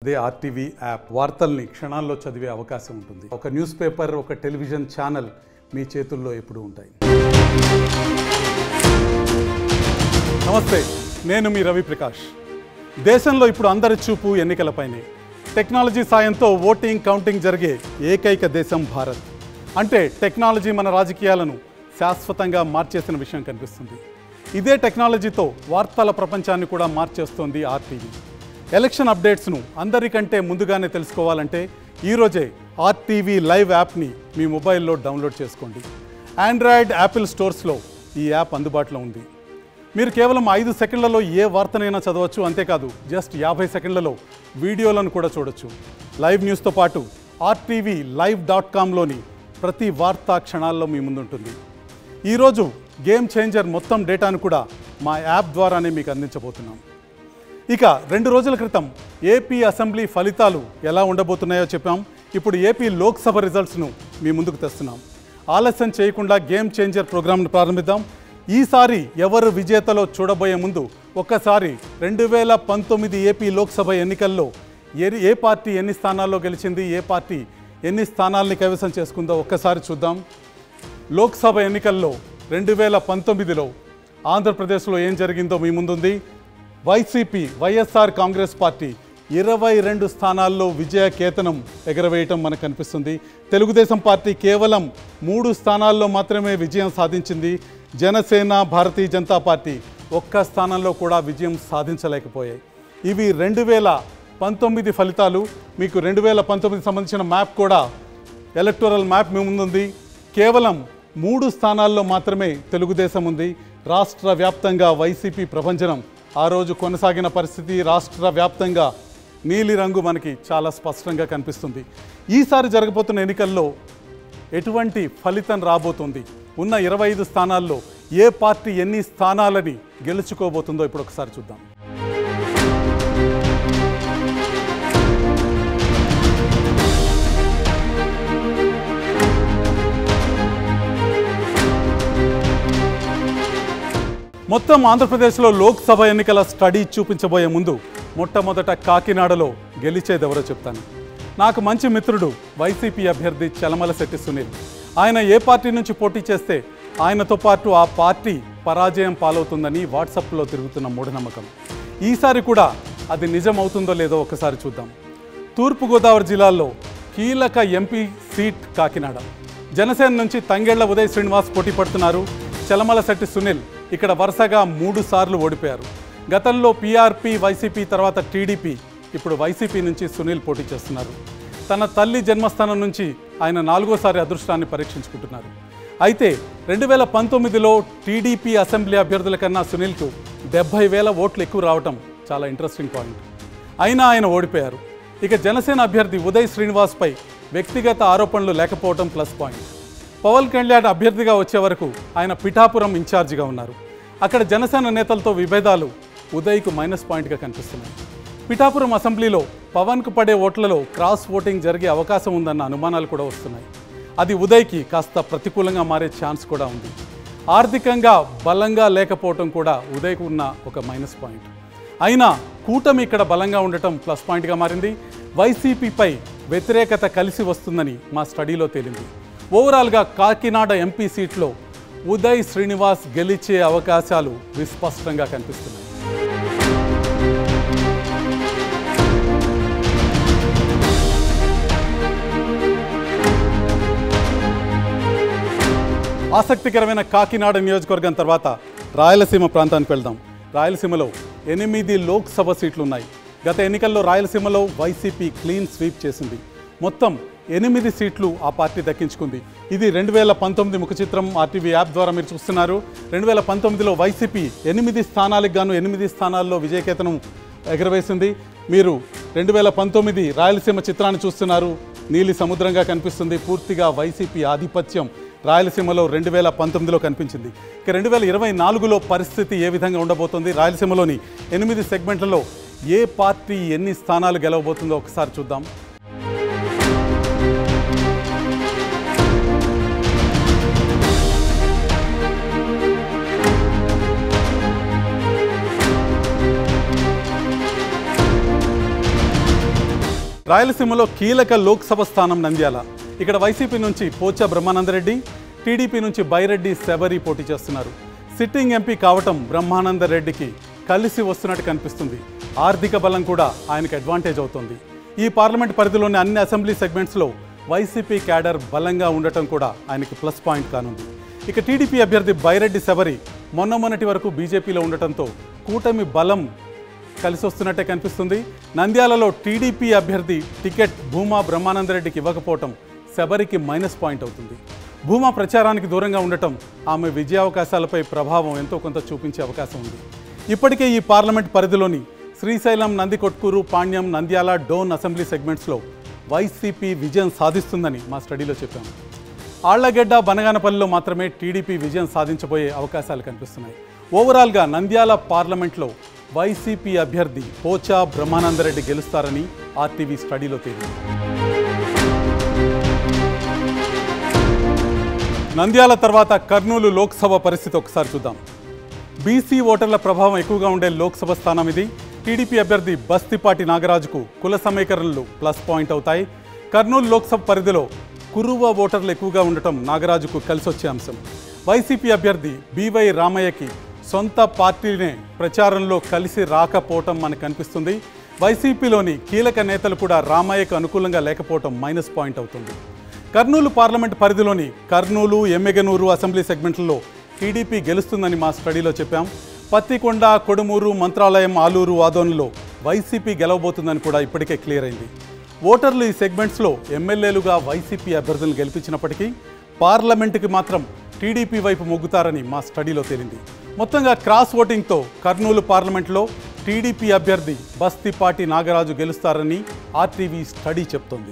అదే RTV app వార్తల్ని క్షణాల్లో చదివే అవకాశం ఉంటుంది ఒక న్యూస్ పేపర్ ఒక టెలివిజన్ ఛానల్ మీ చేతుల్లో ఎప్పుడూ ఉంటాయి నమస్తే నేను మీ రవి ప్రకాష్ దేశంలో ఇప్పుడు అందరి చూపు ఎన్నికలపైనే టెక్నాలజీ సాయంతో ఓటింగ్ కౌంటింగ్ జరిగే ఏకైక దేశం భారత్ అంటే టెక్నాలజీ మన రాజకీయాలను శాశ్వతంగా మార్చేసిన విషయం కనిపిస్తుంది ఇదే టెక్నాలజీతో వార్తల ప్రపంచాన్ని కూడా మార్చేస్తోంది ఆర్టీవీ ఎలక్షన్ అప్డేట్స్ను అందరికంటే ముందుగానే తెలుసుకోవాలంటే ఈరోజే ఆర్టీవీ లైవ్ యాప్ని మీ మొబైల్లో డౌన్లోడ్ చేసుకోండి ఆండ్రాయిడ్ యాపిల్ స్టోర్స్లో ఈ యాప్ అందుబాటులో ఉంది మీరు కేవలం ఐదు సెకండ్లలో ఏ వార్తనైనా చదవచ్చు అంతేకాదు జస్ట్ యాభై సెకండ్లలో వీడియోలను కూడా చూడొచ్చు లైవ్ న్యూస్తో పాటు ఆర్టీవీ లైవ్ డాట్ కామ్లోని ప్రతి వార్తా క్షణాల్లో మీ ముందుంటుంది ఈరోజు గేమ్ చేంజర్ మొత్తం డేటాను కూడా మా యాప్ ద్వారానే మీకు అందించబోతున్నాం ఇక రెండు రోజుల క్రితం ఏపీ అసెంబ్లీ ఫలితాలు ఎలా ఉండబోతున్నాయో చెప్పాం ఇప్పుడు ఏపీ లోక్సభ రిజల్ట్స్ను మీ ముందుకు తెస్తున్నాం ఆలస్యం చేయకుండా గేమ్ చేంజర్ ప్రోగ్రామ్ను ప్రారంభిద్దాం ఈసారి ఎవరు విజేతలో చూడబోయే ముందు ఒక్కసారి రెండు వేల పంతొమ్మిది ఏపీ లోక్సభ ఎన్నికల్లో ఏ ఏ పార్టీ ఎన్ని స్థానాల్లో గెలిచింది ఏ పార్టీ ఎన్ని స్థానాల్ని కైవసం చేసుకుందో ఒక్కసారి చూద్దాం లోక్సభ ఎన్నికల్లో రెండు వేల పంతొమ్మిదిలో ఆంధ్రప్రదేశ్లో ఏం జరిగిందో మీ ముందుంది వైసీపీ వైఎస్ఆర్ కాంగ్రెస్ పార్టీ ఇరవై రెండు స్థానాల్లో విజయ కేతనం ఎగరవేయటం మనకు కనిపిస్తుంది తెలుగుదేశం పార్టీ కేవలం మూడు స్థానాల్లో మాత్రమే విజయం సాధించింది జనసేన భారతీయ జనతా పార్టీ ఒక్క స్థానంలో కూడా విజయం సాధించలేకపోయాయి ఇవి రెండు వేల పంతొమ్మిది ఫలితాలు మీకు రెండు వేల పంతొమ్మిది సంబంధించిన మ్యాప్ కూడా ఎలక్టోరల్ మ్యాప్ మీ ముందుంది కేవలం మూడు స్థానాల్లో మాత్రమే తెలుగుదేశం ఉంది రాష్ట్ర వ్యాప్తంగా వైసీపీ ప్రభంజనం ఆ రోజు కొనసాగిన పరిస్థితి రాష్ట్ర వ్యాప్తంగా నీలి రంగు మనకి చాలా స్పష్టంగా కనిపిస్తుంది ఈసారి జరగబోతున్న ఎన్నికల్లో ఎటువంటి ఫలితం రాబోతుంది ఉన్న ఇరవై ఐదు స్థానాల్లో ఏ పార్టీ ఎన్ని స్థానాలని గెలుచుకోబోతుందో ఇప్పుడు ఒకసారి చూద్దాం మొత్తం ఆంధ్రప్రదేశ్లో లోక్సభ ఎన్నికల స్టడీ చూపించబోయే ముందు మొట్టమొదట కాకినాడలో గెలిచేదెవరో చెప్తాను నాకు మంచి మిత్రుడు వైసీపీ అభ్యర్థి చలమలశెట్టి సునీల్ ఆయన ఏ పార్టీ నుంచి పోటీ చేస్తే ఆయనతో పాటు ఆ పార్టీ పరాజయం పాలవుతుందని వాట్సాప్లో తిరుగుతున్న మూఢనమ్మకం ఈసారి కూడా అది నిజం అవుతుందో లేదో ఒకసారి చూద్దాం తూర్పుగోదావరి జిల్లాలో కీలక ఎంపీ సీట్ కాకినాడ జనసేన నుంచి తంగెళ్ల ఉదయ్ శ్రీనివాస్ పోటీ పడుతున్నారు చలమలశెట్టి సునీల్ ఇక్కడ వరుసగా మూడు సార్లు ఓడిపోయారు గతంలో పీఆర్పీ వైసీపీ తర్వాత టీడీపీ ఇప్పుడు వైసీపీ నుంచి సునీల్ పోటీ చేస్తున్నారు తన తల్లి జన్మస్థానం నుంచి ఆయన నాలుగోసారి అదృష్టాన్ని పరీక్షించుకుంటున్నారు అయితే రెండు వేల పంతొమ్మిదిలో టీడీపీ అసెంబ్లీ అభ్యర్థుల కన్నా సునీల్కు డెబ్బై వేల ఓట్లు ఎక్కువ రావటం చాలా ఇంట్రెస్టింగ్ పాయింట్ అయినా ఆయన ఓడిపోయారు ఇక జనసేన అభ్యర్థి ఉదయ్ శ్రీనివాస్పై వ్యక్తిగత ఆరోపణలు లేకపోవడం ప్లస్ పాయింట్ పవన్ కళ్యాణ్ అభ్యర్థిగా వచ్చే వరకు ఆయన పిఠాపురం ఇన్ఛార్జిగా ఉన్నారు అక్కడ జనసేన నేతలతో విభేదాలు ఉదయ్కు మైనస్ పాయింట్గా కనిపిస్తున్నాయి పిఠాపురం అసెంబ్లీలో పవన్కు పడే ఓట్లలో క్రాస్ ఓటింగ్ జరిగే అవకాశం ఉందన్న అనుమానాలు కూడా వస్తున్నాయి అది ఉదయ్కి కాస్త ప్రతికూలంగా మారే ఛాన్స్ కూడా ఉంది ఆర్థికంగా బలంగా లేకపోవటం కూడా ఉదయ్కు ఉన్న ఒక మైనస్ పాయింట్ అయినా కూటమి ఇక్కడ బలంగా ఉండటం ప్లస్ పాయింట్గా మారింది వైసీపీపై వ్యతిరేకత కలిసి వస్తుందని మా స్టడీలో తేలింది ఓవరాల్గా కాకినాడ ఎంపీ సీట్లో ఉదయ్ శ్రీనివాస్ గెలిచే అవకాశాలు విస్పష్టంగా కనిపిస్తున్నాయి ఆసక్తికరమైన కాకినాడ నియోజకవర్గం తర్వాత రాయలసీమ ప్రాంతానికి వెళ్దాం రాయలసీమలో ఎనిమిది లోక్సభ సీట్లు ఉన్నాయి గత ఎన్నికల్లో రాయలసీమలో వైసీపీ క్లీన్ స్వీప్ చేసింది మొత్తం ఎనిమిది సీట్లు ఆ పార్టీ దక్కించుకుంది ఇది రెండు వేల పంతొమ్మిది ముఖ చిత్రం ఆర్టీవీ యాప్ ద్వారా మీరు చూస్తున్నారు రెండు వేల పంతొమ్మిదిలో వైసీపీ ఎనిమిది స్థానాలకు గాను ఎనిమిది స్థానాల్లో విజయకేతనం ఎగరవేసింది మీరు రెండు వేల పంతొమ్మిది రాయలసీమ చిత్రాన్ని చూస్తున్నారు నీలి సముద్రంగా కనిపిస్తుంది పూర్తిగా వైసీపీ ఆధిపత్యం రాయలసీమలో రెండు వేల పంతొమ్మిదిలో కనిపించింది ఇక రెండు వేల ఇరవై నాలుగులో పరిస్థితి ఏ విధంగా ఉండబోతుంది రాయలసీమలోని ఎనిమిది సెగ్మెంట్లలో ఏ పార్టీ ఎన్ని స్థానాలు గెలవబోతుందో ఒకసారి చూద్దాం రాయలసీమలో కీలక లోక్సభ స్థానం నంద్యాల ఇక్కడ వైసీపీ నుంచి పోచా బ్రహ్మానందరెడ్డి టీడీపీ నుంచి బైరెడ్డి శబరి పోటీ చేస్తున్నారు సిట్టింగ్ ఎంపీ కావటం బ్రహ్మానందరెడ్డికి కలిసి వస్తున్నట్టు కనిపిస్తుంది ఆర్థిక బలం కూడా ఆయనకు అడ్వాంటేజ్ అవుతుంది ఈ పార్లమెంట్ పరిధిలోని అన్ని అసెంబ్లీ సెగ్మెంట్స్లో వైసీపీ క్యాడర్ బలంగా ఉండటం కూడా ఆయనకి ప్లస్ పాయింట్ కానుంది ఇక టీడీపీ అభ్యర్థి బైరెడ్డి శబరి మొన్న మొన్నటి వరకు బీజేపీలో ఉండటంతో కూటమి బలం కలిసి వస్తున్నట్టే కనిపిస్తుంది నంద్యాలలో టీడీపీ అభ్యర్థి టికెట్ భూమా బ్రహ్మానందరెడ్డికి ఇవ్వకపోవటం శబరికి మైనస్ పాయింట్ అవుతుంది భూమా ప్రచారానికి దూరంగా ఉండటం ఆమె విజయావకాశాలపై ప్రభావం ఎంతో కొంత చూపించే అవకాశం ఉంది ఇప్పటికే ఈ పార్లమెంట్ పరిధిలోని శ్రీశైలం నందికొట్కూరు పాణ్యం నంద్యాల డోన్ అసెంబ్లీ సెగ్మెంట్స్లో వైసీపీ విజయం సాధిస్తుందని మా స్టడీలో చెప్పాము ఆళ్లగడ్డ బనగానపల్లిలో మాత్రమే టీడీపీ విజయం సాధించబోయే అవకాశాలు కనిపిస్తున్నాయి ఓవరాల్గా నంద్యాల పార్లమెంట్లో వైసీపీ అభ్యర్థి పోచా బ్రహ్మానందరెడ్డి గెలుస్తారని ఆర్టీవీ స్టడీలో తేలింది నంద్యాల తర్వాత కర్నూలు లోక్సభ పరిస్థితి ఒకసారి చూద్దాం బీసీ ఓటర్ల ప్రభావం ఎక్కువగా ఉండే లోక్సభ స్థానం ఇది టీడీపీ అభ్యర్థి బస్తిపాటి నాగరాజుకు కుల సమీకరణలు ప్లస్ పాయింట్ అవుతాయి కర్నూలు లోక్సభ పరిధిలో కురువ ఓటర్లు ఎక్కువగా ఉండటం నాగరాజుకు కలిసొచ్చే అంశం వైసీపీ అభ్యర్థి బీవై రామయ్యకి సొంత పార్టీనే ప్రచారంలో కలిసి రాకపోవటం మనకు కనిపిస్తుంది వైసీపీలోని కీలక నేతలు కూడా రామయ్యకు అనుకూలంగా లేకపోవటం మైనస్ పాయింట్ అవుతుంది కర్నూలు పార్లమెంట్ పరిధిలోని కర్నూలు ఎమ్మెగనూరు అసెంబ్లీ సెగ్మెంట్లలో టీడీపీ గెలుస్తుందని మా స్టడీలో చెప్పాం పత్తికొండ కొడుమూరు మంత్రాలయం ఆలూరు ఆదోన్లో వైసీపీ గెలవబోతుందని కూడా ఇప్పటికే క్లియర్ అయింది ఓటర్లు ఈ సెగ్మెంట్స్లో ఎమ్మెల్యేలుగా వైసీపీ అభ్యర్థులను గెలిపించినప్పటికీ పార్లమెంటుకి మాత్రం టీడీపీ వైపు మొగ్గుతారని మా స్టడీలో తేలింది మొత్తంగా క్రాస్ ఓటింగ్తో కర్నూలు పార్లమెంట్లో టీడీపీ అభ్యర్థి బస్తిపాటి నాగరాజు గెలుస్తారని ఆర్టీవీ స్టడీ చెప్తోంది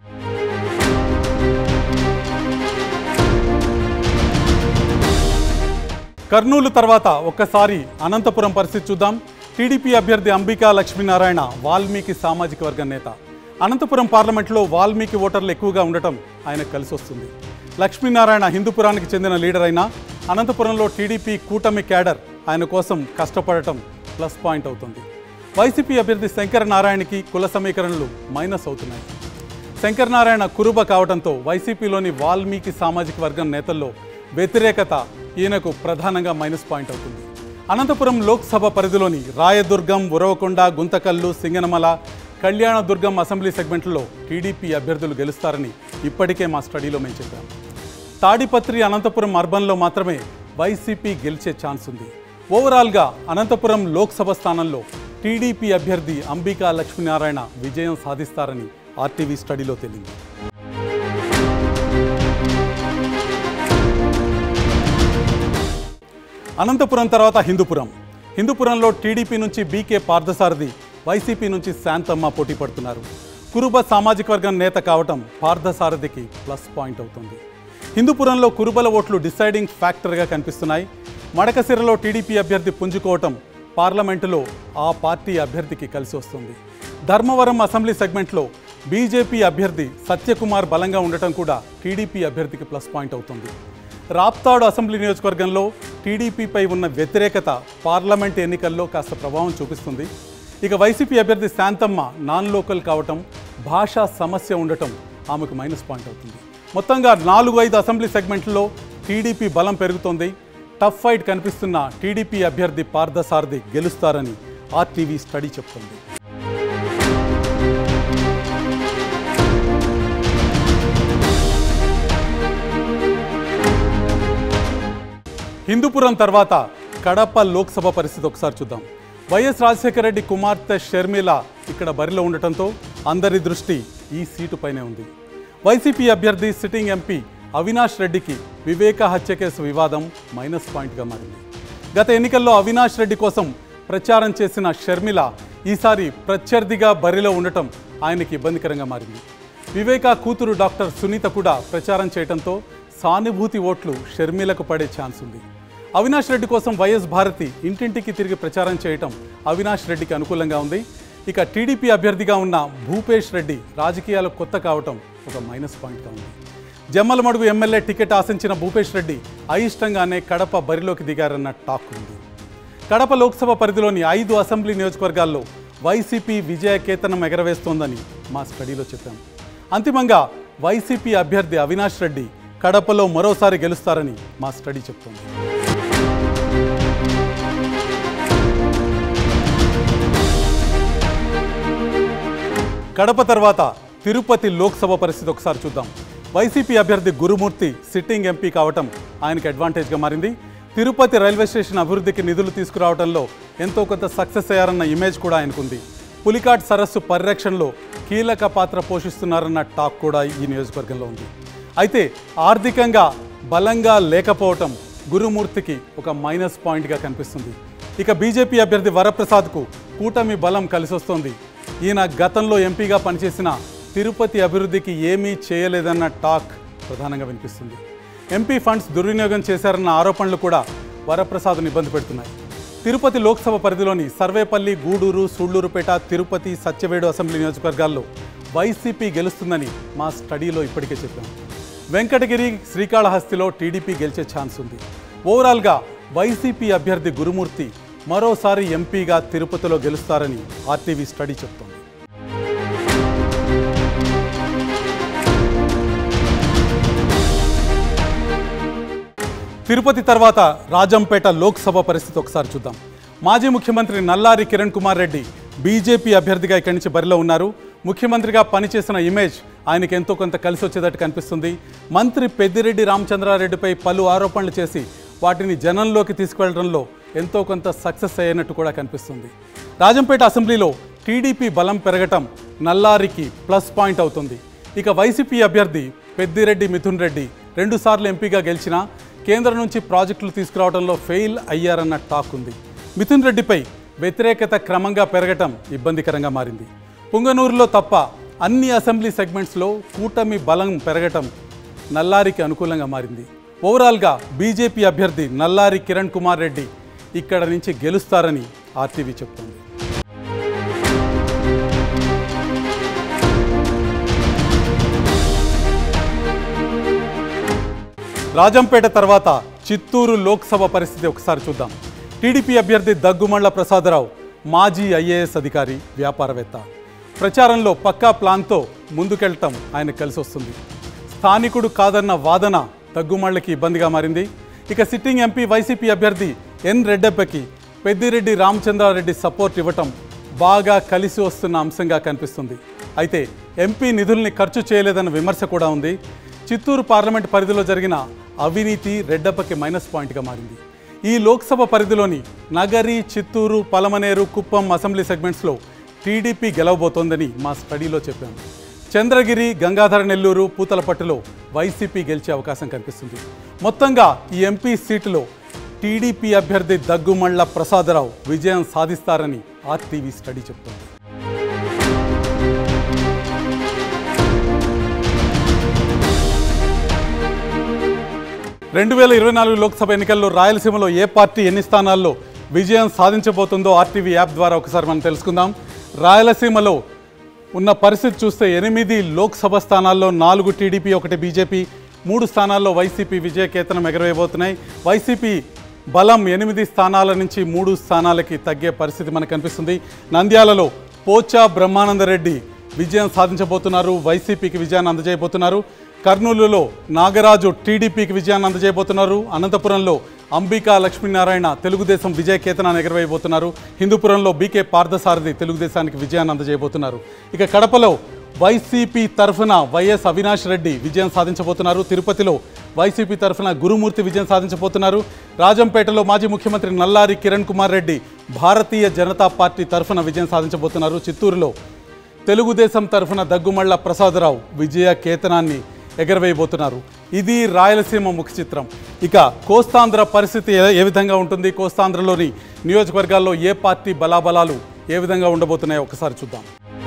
కర్నూలు తర్వాత ఒక్కసారి అనంతపురం పరిస్థితి చూద్దాం టీడీపీ అభ్యర్థి అంబికా లక్ష్మీనారాయణ వాల్మీకి సామాజిక వర్గం నేత అనంతపురం పార్లమెంట్లో వాల్మీకి ఓటర్లు ఎక్కువగా ఉండటం ఆయనకు కలిసి వస్తుంది లక్ష్మీనారాయణ హిందూపురానికి చెందిన లీడర్ అయినా అనంతపురంలో టీడీపీ కూటమి క్యాడర్ ఆయన కోసం కష్టపడటం ప్లస్ పాయింట్ అవుతుంది వైసీపీ అభ్యర్థి శంకర నారాయణకి కుల సమీకరణలు మైనస్ అవుతున్నాయి శంకర్ నారాయణ కురుబ కావడంతో వైసీపీలోని వాల్మీకి సామాజిక వర్గం నేతల్లో వ్యతిరేకత ఈయనకు ప్రధానంగా మైనస్ పాయింట్ అవుతుంది అనంతపురం లోక్సభ పరిధిలోని రాయదుర్గం ఉరవకొండ గుంతకల్లు సింగనమల కళ్యాణదుర్గం అసెంబ్లీ సెగ్మెంట్లలో టీడీపీ అభ్యర్థులు గెలుస్తారని ఇప్పటికే మా స్టడీలో మేము చెప్పాం తాడిపత్రి అనంతపురం అర్బన్లో మాత్రమే వైసీపీ గెలిచే ఛాన్స్ ఉంది ఓవరాల్గా అనంతపురం లోక్సభ స్థానంలో టీడీపీ అభ్యర్థి అంబికా లక్ష్మీనారాయణ విజయం సాధిస్తారని ఆర్టీవీ స్టడీలో తేలింది అనంతపురం తర్వాత హిందూపురం హిందూపురంలో టీడీపీ నుంచి బీకే పార్థసారథి వైసీపీ నుంచి శాంతమ్మ పోటీ పడుతున్నారు కురుబ సామాజిక వర్గం నేత కావటం పార్థసారథికి ప్లస్ పాయింట్ అవుతుంది హిందూపురంలో కురుబల ఓట్లు డిసైడింగ్ ఫ్యాక్టర్గా కనిపిస్తున్నాయి మడకసిరలో టీడీపీ అభ్యర్థి పుంజుకోవటం పార్లమెంటులో ఆ పార్టీ అభ్యర్థికి కలిసి వస్తుంది ధర్మవరం అసెంబ్లీ సెగ్మెంట్లో బీజేపీ అభ్యర్థి సత్యకుమార్ బలంగా ఉండటం కూడా టీడీపీ అభ్యర్థికి ప్లస్ పాయింట్ అవుతుంది రాప్తాడు అసెంబ్లీ నియోజకవర్గంలో టీడీపీపై ఉన్న వ్యతిరేకత పార్లమెంట్ ఎన్నికల్లో కాస్త ప్రభావం చూపిస్తుంది ఇక వైసీపీ అభ్యర్థి శాంతమ్మ నాన్ లోకల్ కావటం భాషా సమస్య ఉండటం ఆమెకు మైనస్ పాయింట్ అవుతుంది మొత్తంగా నాలుగు ఐదు అసెంబ్లీ సెగ్మెంట్లలో టీడీపీ బలం పెరుగుతోంది టఫ్ ఫైట్ కనిపిస్తున్న టీడీపీ అభ్యర్థి పార్థసారథి గెలుస్తారని ఆర్టీవీ స్టడీ చెప్తోంది హిందూపురం తర్వాత కడప లోక్సభ పరిస్థితి ఒకసారి చూద్దాం వైఎస్ రాజశేఖర రెడ్డి కుమార్తె షర్మిల ఇక్కడ బరిలో ఉండటంతో అందరి దృష్టి ఈ సీటుపైనే ఉంది వైసీపీ అభ్యర్థి సిట్టింగ్ ఎంపీ అవినాష్ రెడ్డికి వివేక హత్య కేసు వివాదం మైనస్ పాయింట్గా మారింది గత ఎన్నికల్లో అవినాష్ రెడ్డి కోసం ప్రచారం చేసిన షర్మిల ఈసారి ప్రత్యర్థిగా బరిలో ఉండటం ఆయనకి ఇబ్బందికరంగా మారింది వివేక కూతురు డాక్టర్ సునీత కూడా ప్రచారం చేయడంతో సానుభూతి ఓట్లు షర్మిలకు పడే ఛాన్స్ ఉంది అవినాష్ రెడ్డి కోసం వైఎస్ భారతి ఇంటింటికి తిరిగి ప్రచారం చేయటం అవినాష్ రెడ్డికి అనుకూలంగా ఉంది ఇక టీడీపీ అభ్యర్థిగా ఉన్న భూపేష్ రెడ్డి రాజకీయాలకు కొత్త కావటం ఒక మైనస్ పాయింట్గా ఉంది జమ్మలమడుగు ఎమ్మెల్యే టికెట్ ఆశించిన భూపేష్ రెడ్డి అయిష్టంగానే కడప బరిలోకి దిగారన్న టాక్ ఉంది కడప లోక్సభ పరిధిలోని ఐదు అసెంబ్లీ నియోజకవర్గాల్లో వైసీపీ విజయ కేతనం ఎగరవేస్తోందని మా స్టడీలో చెప్పాం అంతిమంగా వైసీపీ అభ్యర్థి అవినాష్ రెడ్డి కడపలో మరోసారి గెలుస్తారని మా స్టడీ చెప్తోంది కడప తర్వాత తిరుపతి లోక్సభ పరిస్థితి ఒకసారి చూద్దాం వైసీపీ అభ్యర్థి గురుమూర్తి సిట్టింగ్ ఎంపీ కావటం ఆయనకి అడ్వాంటేజ్గా మారింది తిరుపతి రైల్వే స్టేషన్ అభివృద్ధికి నిధులు తీసుకురావడంలో ఎంతో కొంత సక్సెస్ అయ్యారన్న ఇమేజ్ కూడా ఆయనకుంది పులికాట్ సరస్సు పరిరక్షణలో కీలక పాత్ర పోషిస్తున్నారన్న టాక్ కూడా ఈ నియోజకవర్గంలో ఉంది అయితే ఆర్థికంగా బలంగా లేకపోవటం గురుమూర్తికి ఒక మైనస్ పాయింట్గా కనిపిస్తుంది ఇక బీజేపీ అభ్యర్థి వరప్రసాద్కు కూటమి బలం కలిసొస్తోంది ఈయన గతంలో ఎంపీగా పనిచేసిన తిరుపతి అభివృద్ధికి ఏమీ చేయలేదన్న టాక్ ప్రధానంగా వినిపిస్తుంది ఎంపీ ఫండ్స్ దుర్వినియోగం చేశారన్న ఆరోపణలు కూడా వరప్రసాద్ను ఇబ్బంది పెడుతున్నాయి తిరుపతి లోక్సభ పరిధిలోని సర్వేపల్లి గూడూరు సూళ్లూరుపేట తిరుపతి సత్యవేడు అసెంబ్లీ నియోజకవర్గాల్లో వైసీపీ గెలుస్తుందని మా స్టడీలో ఇప్పటికే చెప్పాం వెంకటగిరి శ్రీకాళహస్తిలో టీడీపీ గెలిచే ఛాన్స్ ఉంది ఓవరాల్గా వైసీపీ అభ్యర్థి గురుమూర్తి మరోసారి ఎంపీగా తిరుపతిలో గెలుస్తారని ఆర్టీవీ స్టడీ చెప్తోంది తిరుపతి తర్వాత రాజంపేట లోక్సభ పరిస్థితి ఒకసారి చూద్దాం మాజీ ముఖ్యమంత్రి నల్లారి కిరణ్ కుమార్ రెడ్డి బీజేపీ అభ్యర్థిగా ఇక్కడి నుంచి బరిలో ఉన్నారు ముఖ్యమంత్రిగా పనిచేసిన ఇమేజ్ ఆయనకి ఎంతో కొంత కలిసి వచ్చేటట్టు కనిపిస్తుంది మంత్రి పెద్దిరెడ్డి రామచంద్రారెడ్డిపై పలు ఆరోపణలు చేసి వాటిని జనంలోకి తీసుకువెళ్లడంలో ఎంతో కొంత సక్సెస్ అయ్యినట్టు కూడా కనిపిస్తుంది రాజంపేట అసెంబ్లీలో టీడీపీ బలం పెరగటం నల్లారికి ప్లస్ పాయింట్ అవుతుంది ఇక వైసీపీ అభ్యర్థి పెద్దిరెడ్డి మిథున్ రెడ్డి రెండుసార్లు ఎంపీగా గెలిచినా కేంద్రం నుంచి ప్రాజెక్టులు తీసుకురావడంలో ఫెయిల్ అయ్యారన్న టాక్ ఉంది మిథున్ రెడ్డిపై వ్యతిరేకత క్రమంగా పెరగటం ఇబ్బందికరంగా మారింది పుంగనూరులో తప్ప అన్ని అసెంబ్లీ సెగ్మెంట్స్లో కూటమి బలం పెరగటం నల్లారికి అనుకూలంగా మారింది ఓవరాల్గా బీజేపీ అభ్యర్థి నల్లారి కిరణ్ కుమార్ రెడ్డి ఇక్కడ నుంచి గెలుస్తారని ఆర్టీవీ చెప్తోంది రాజంపేట తర్వాత చిత్తూరు లోక్సభ పరిస్థితి ఒకసారి చూద్దాం టీడీపీ అభ్యర్థి దగ్గుమళ్ల ప్రసాదరావు మాజీ ఐఏఎస్ అధికారి వ్యాపారవేత్త ప్రచారంలో పక్కా ప్లాన్తో ముందుకెళ్లటం ఆయన కలిసి వస్తుంది స్థానికుడు కాదన్న వాదన దగ్గుమళ్ళకి ఇబ్బందిగా మారింది ఇక సిట్టింగ్ ఎంపీ వైసీపీ అభ్యర్థి ఎన్ రెడ్డప్పకి పెద్దిరెడ్డి రామచంద్రారెడ్డి సపోర్ట్ ఇవ్వటం బాగా కలిసి వస్తున్న అంశంగా కనిపిస్తుంది అయితే ఎంపీ నిధుల్ని ఖర్చు చేయలేదన్న విమర్శ కూడా ఉంది చిత్తూరు పార్లమెంట్ పరిధిలో జరిగిన అవినీతి రెడ్డప్పకి మైనస్ పాయింట్గా మారింది ఈ లోక్సభ పరిధిలోని నగరి చిత్తూరు పలమనేరు కుప్పం అసెంబ్లీ సెగ్మెంట్స్లో టీడీపీ గెలవబోతోందని మా స్టడీలో చెప్పాము చంద్రగిరి గంగాధర నెల్లూరు పూతలపట్టులో వైసీపీ గెలిచే అవకాశం కనిపిస్తుంది మొత్తంగా ఈ ఎంపీ సీటులో టీడీపీ అభ్యర్థి దగ్గుమళ్ల ప్రసాదరావు విజయం సాధిస్తారని ఆర్టీవీ స్టడీ చెప్తోంది రెండు వేల ఇరవై నాలుగు లోక్సభ ఎన్నికల్లో రాయలసీమలో ఏ పార్టీ ఎన్ని స్థానాల్లో విజయం సాధించబోతుందో ఆర్టీవీ యాప్ ద్వారా ఒకసారి మనం తెలుసుకుందాం రాయలసీమలో ఉన్న పరిస్థితి చూస్తే ఎనిమిది లోక్సభ స్థానాల్లో నాలుగు టీడీపీ ఒకటి బీజేపీ మూడు స్థానాల్లో వైసీపీ విజయకేతనం ఎగరవేయబోతున్నాయి వైసీపీ బలం ఎనిమిది స్థానాల నుంచి మూడు స్థానాలకి తగ్గే పరిస్థితి మనకు కనిపిస్తుంది నంద్యాలలో పోచా బ్రహ్మానందరెడ్డి విజయం సాధించబోతున్నారు వైసీపీకి విజయాన్ని అందజేయబోతున్నారు కర్నూలులో నాగరాజు టీడీపీకి విజయాన్ని అందజేయబోతున్నారు అనంతపురంలో అంబికా లక్ష్మీనారాయణ తెలుగుదేశం విజయ కేతనాన్ని ఎగరవేయబోతున్నారు హిందూపురంలో బీకే పార్థసారథి తెలుగుదేశానికి విజయాన్ని అందజేయబోతున్నారు ఇక కడపలో వైసీపీ తరఫున వైఎస్ అవినాష్ రెడ్డి విజయం సాధించబోతున్నారు తిరుపతిలో వైసీపీ తరఫున గురుమూర్తి విజయం సాధించబోతున్నారు రాజంపేటలో మాజీ ముఖ్యమంత్రి నల్లారి కిరణ్ కుమార్ రెడ్డి భారతీయ జనతా పార్టీ తరఫున విజయం సాధించబోతున్నారు చిత్తూరులో తెలుగుదేశం తరఫున దగ్గుమళ్ళ ప్రసాదరావు విజయ కేతనాన్ని ఎగరవేయబోతున్నారు ఇది రాయలసీమ ముఖ చిత్రం ఇక కోస్తాంధ్ర పరిస్థితి ఏ- ఏ విధంగా ఉంటుంది కోస్తాంధ్రలోని నియోజకవర్గాల్లో ఏ పార్టీ బలాబలాలు ఏ విధంగా ఉండబోతున్నాయో ఒకసారి చూద్దాం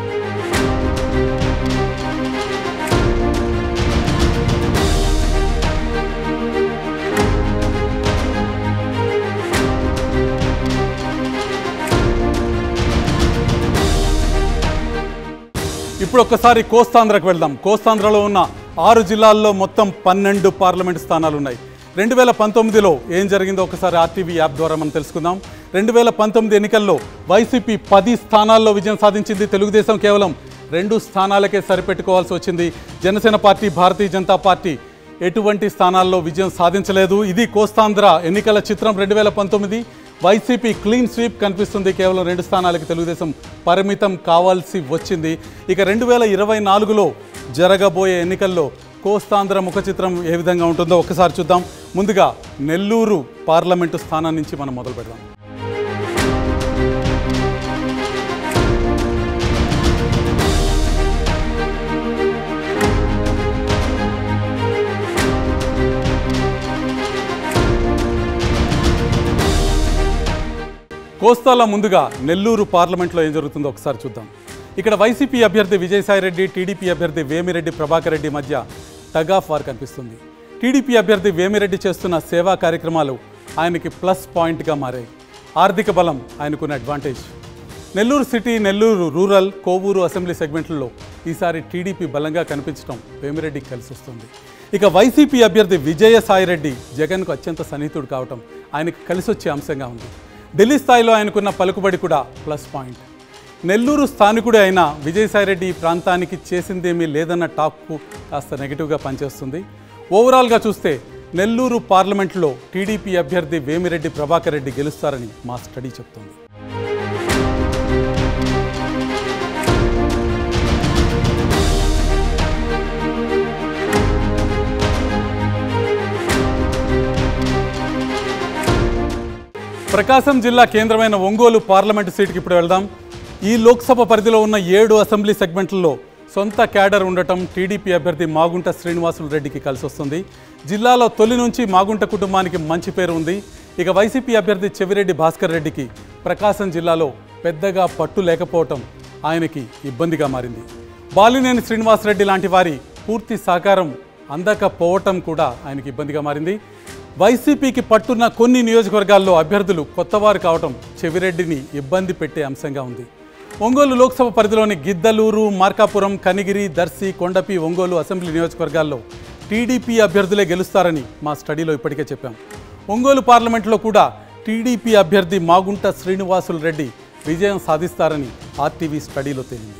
ఇప్పుడు ఒక్కసారి కోస్తాంధ్రకు వెళ్దాం కోస్తాంధ్రలో ఉన్న ఆరు జిల్లాల్లో మొత్తం పన్నెండు పార్లమెంట్ స్థానాలు ఉన్నాయి రెండు వేల పంతొమ్మిదిలో ఏం జరిగిందో ఒకసారి ఆర్టీవీ యాప్ ద్వారా మనం తెలుసుకుందాం రెండు వేల పంతొమ్మిది ఎన్నికల్లో వైసీపీ పది స్థానాల్లో విజయం సాధించింది తెలుగుదేశం కేవలం రెండు స్థానాలకే సరిపెట్టుకోవాల్సి వచ్చింది జనసేన పార్టీ భారతీయ జనతా పార్టీ ఎటువంటి స్థానాల్లో విజయం సాధించలేదు ఇది కోస్తాంధ్ర ఎన్నికల చిత్రం రెండు వేల పంతొమ్మిది వైసీపీ క్లీన్ స్వీప్ కనిపిస్తుంది కేవలం రెండు స్థానాలకు తెలుగుదేశం పరిమితం కావాల్సి వచ్చింది ఇక రెండు వేల ఇరవై నాలుగులో జరగబోయే ఎన్నికల్లో కోస్తాంధ్ర ముఖ చిత్రం ఏ విధంగా ఉంటుందో ఒకసారి చూద్దాం ముందుగా నెల్లూరు పార్లమెంటు స్థానం నుంచి మనం మొదలు పెడదాం కోస్తాలో ముందుగా నెల్లూరు పార్లమెంట్లో ఏం జరుగుతుందో ఒకసారి చూద్దాం ఇక్కడ వైసీపీ అభ్యర్థి విజయసాయిరెడ్డి టీడీపీ అభ్యర్థి వేమిరెడ్డి ప్రభాకర్ రెడ్డి మధ్య టగ్ ఆఫ్ వార్ కనిపిస్తుంది టీడీపీ అభ్యర్థి వేమిరెడ్డి చేస్తున్న సేవా కార్యక్రమాలు ఆయనకి ప్లస్ పాయింట్గా మారాయి ఆర్థిక బలం ఆయనకున్న advantage Nellore city Nellore rural Kovur assembly సెగ్మెంట్లలో ఈసారి టీడీపీ బలంగా కనిపించడం వేమిరెడ్డికి కలిసి వస్తుంది ఇక వైసీపీ అభ్యర్థి విజయసాయిరెడ్డి జగన్కు అత్యంత సన్నిహితుడు కావటం ఆయనకు కలిసి వచ్చే అంశంగా ఉంది ఢిల్లీ స్థాయిలో ఆయనకున్న పలుకుబడి కూడా ప్లస్ పాయింట్ నెల్లూరు స్థానికుడే అయిన విజయసాయిరెడ్డి ఈ ప్రాంతానికి చేసిందేమీ లేదన్న టాక్కు కాస్త నెగిటివ్గా పనిచేస్తుంది ఓవరాల్గా చూస్తే నెల్లూరు పార్లమెంట్లో టీడీపీ అభ్యర్థి వేమిరెడ్డి ప్రభాకర్ రెడ్డి గెలుస్తారని మా స్టడీ చెప్తోంది ప్రకాశం జిల్లా కేంద్రమైన ఒంగోలు పార్లమెంటు సీటుకి ఇప్పుడు వెళ్దాం ఈ లోక్సభ పరిధిలో ఉన్న ఏడు అసెంబ్లీ సెగ్మెంట్లలో సొంత క్యాడర్ ఉండటం టీడీపీ అభ్యర్థి మాగుంట శ్రీనివాసులు రెడ్డికి కలిసి వస్తుంది జిల్లాలో తొలి నుంచి మాగుంట కుటుంబానికి మంచి పేరు ఉంది ఇక వైసీపీ అభ్యర్థి చెవిరెడ్డి భాస్కర్ రెడ్డికి ప్రకాశం జిల్లాలో పెద్దగా పట్టు లేకపోవటం ఆయనకి ఇబ్బందిగా మారింది బాలినేని శ్రీనివాసరెడ్డి లాంటి వారి పూర్తి సహకారం అందకపోవటం కూడా ఆయనకి ఇబ్బందిగా మారింది వైసీపీకి పట్టున్న కొన్ని నియోజకవర్గాల్లో అభ్యర్థులు కొత్తవారు కావటం చెవిరెడ్డిని ఇబ్బంది పెట్టే అంశంగా ఉంది ఒంగోలు లోక్సభ పరిధిలోని గిద్దలూరు మార్కాపురం కనిగిరి దర్శి కొండపి ఒంగోలు అసెంబ్లీ నియోజకవర్గాల్లో టీడీపీ అభ్యర్థులే గెలుస్తారని మా స్టడీలో ఇప్పటికే చెప్పాం ఒంగోలు పార్లమెంట్లో కూడా టీడీపీ అభ్యర్థి మాగుంట శ్రీనివాసులు రెడ్డి విజయం సాధిస్తారని ఆర్టీవీ స్టడీలో తేలింది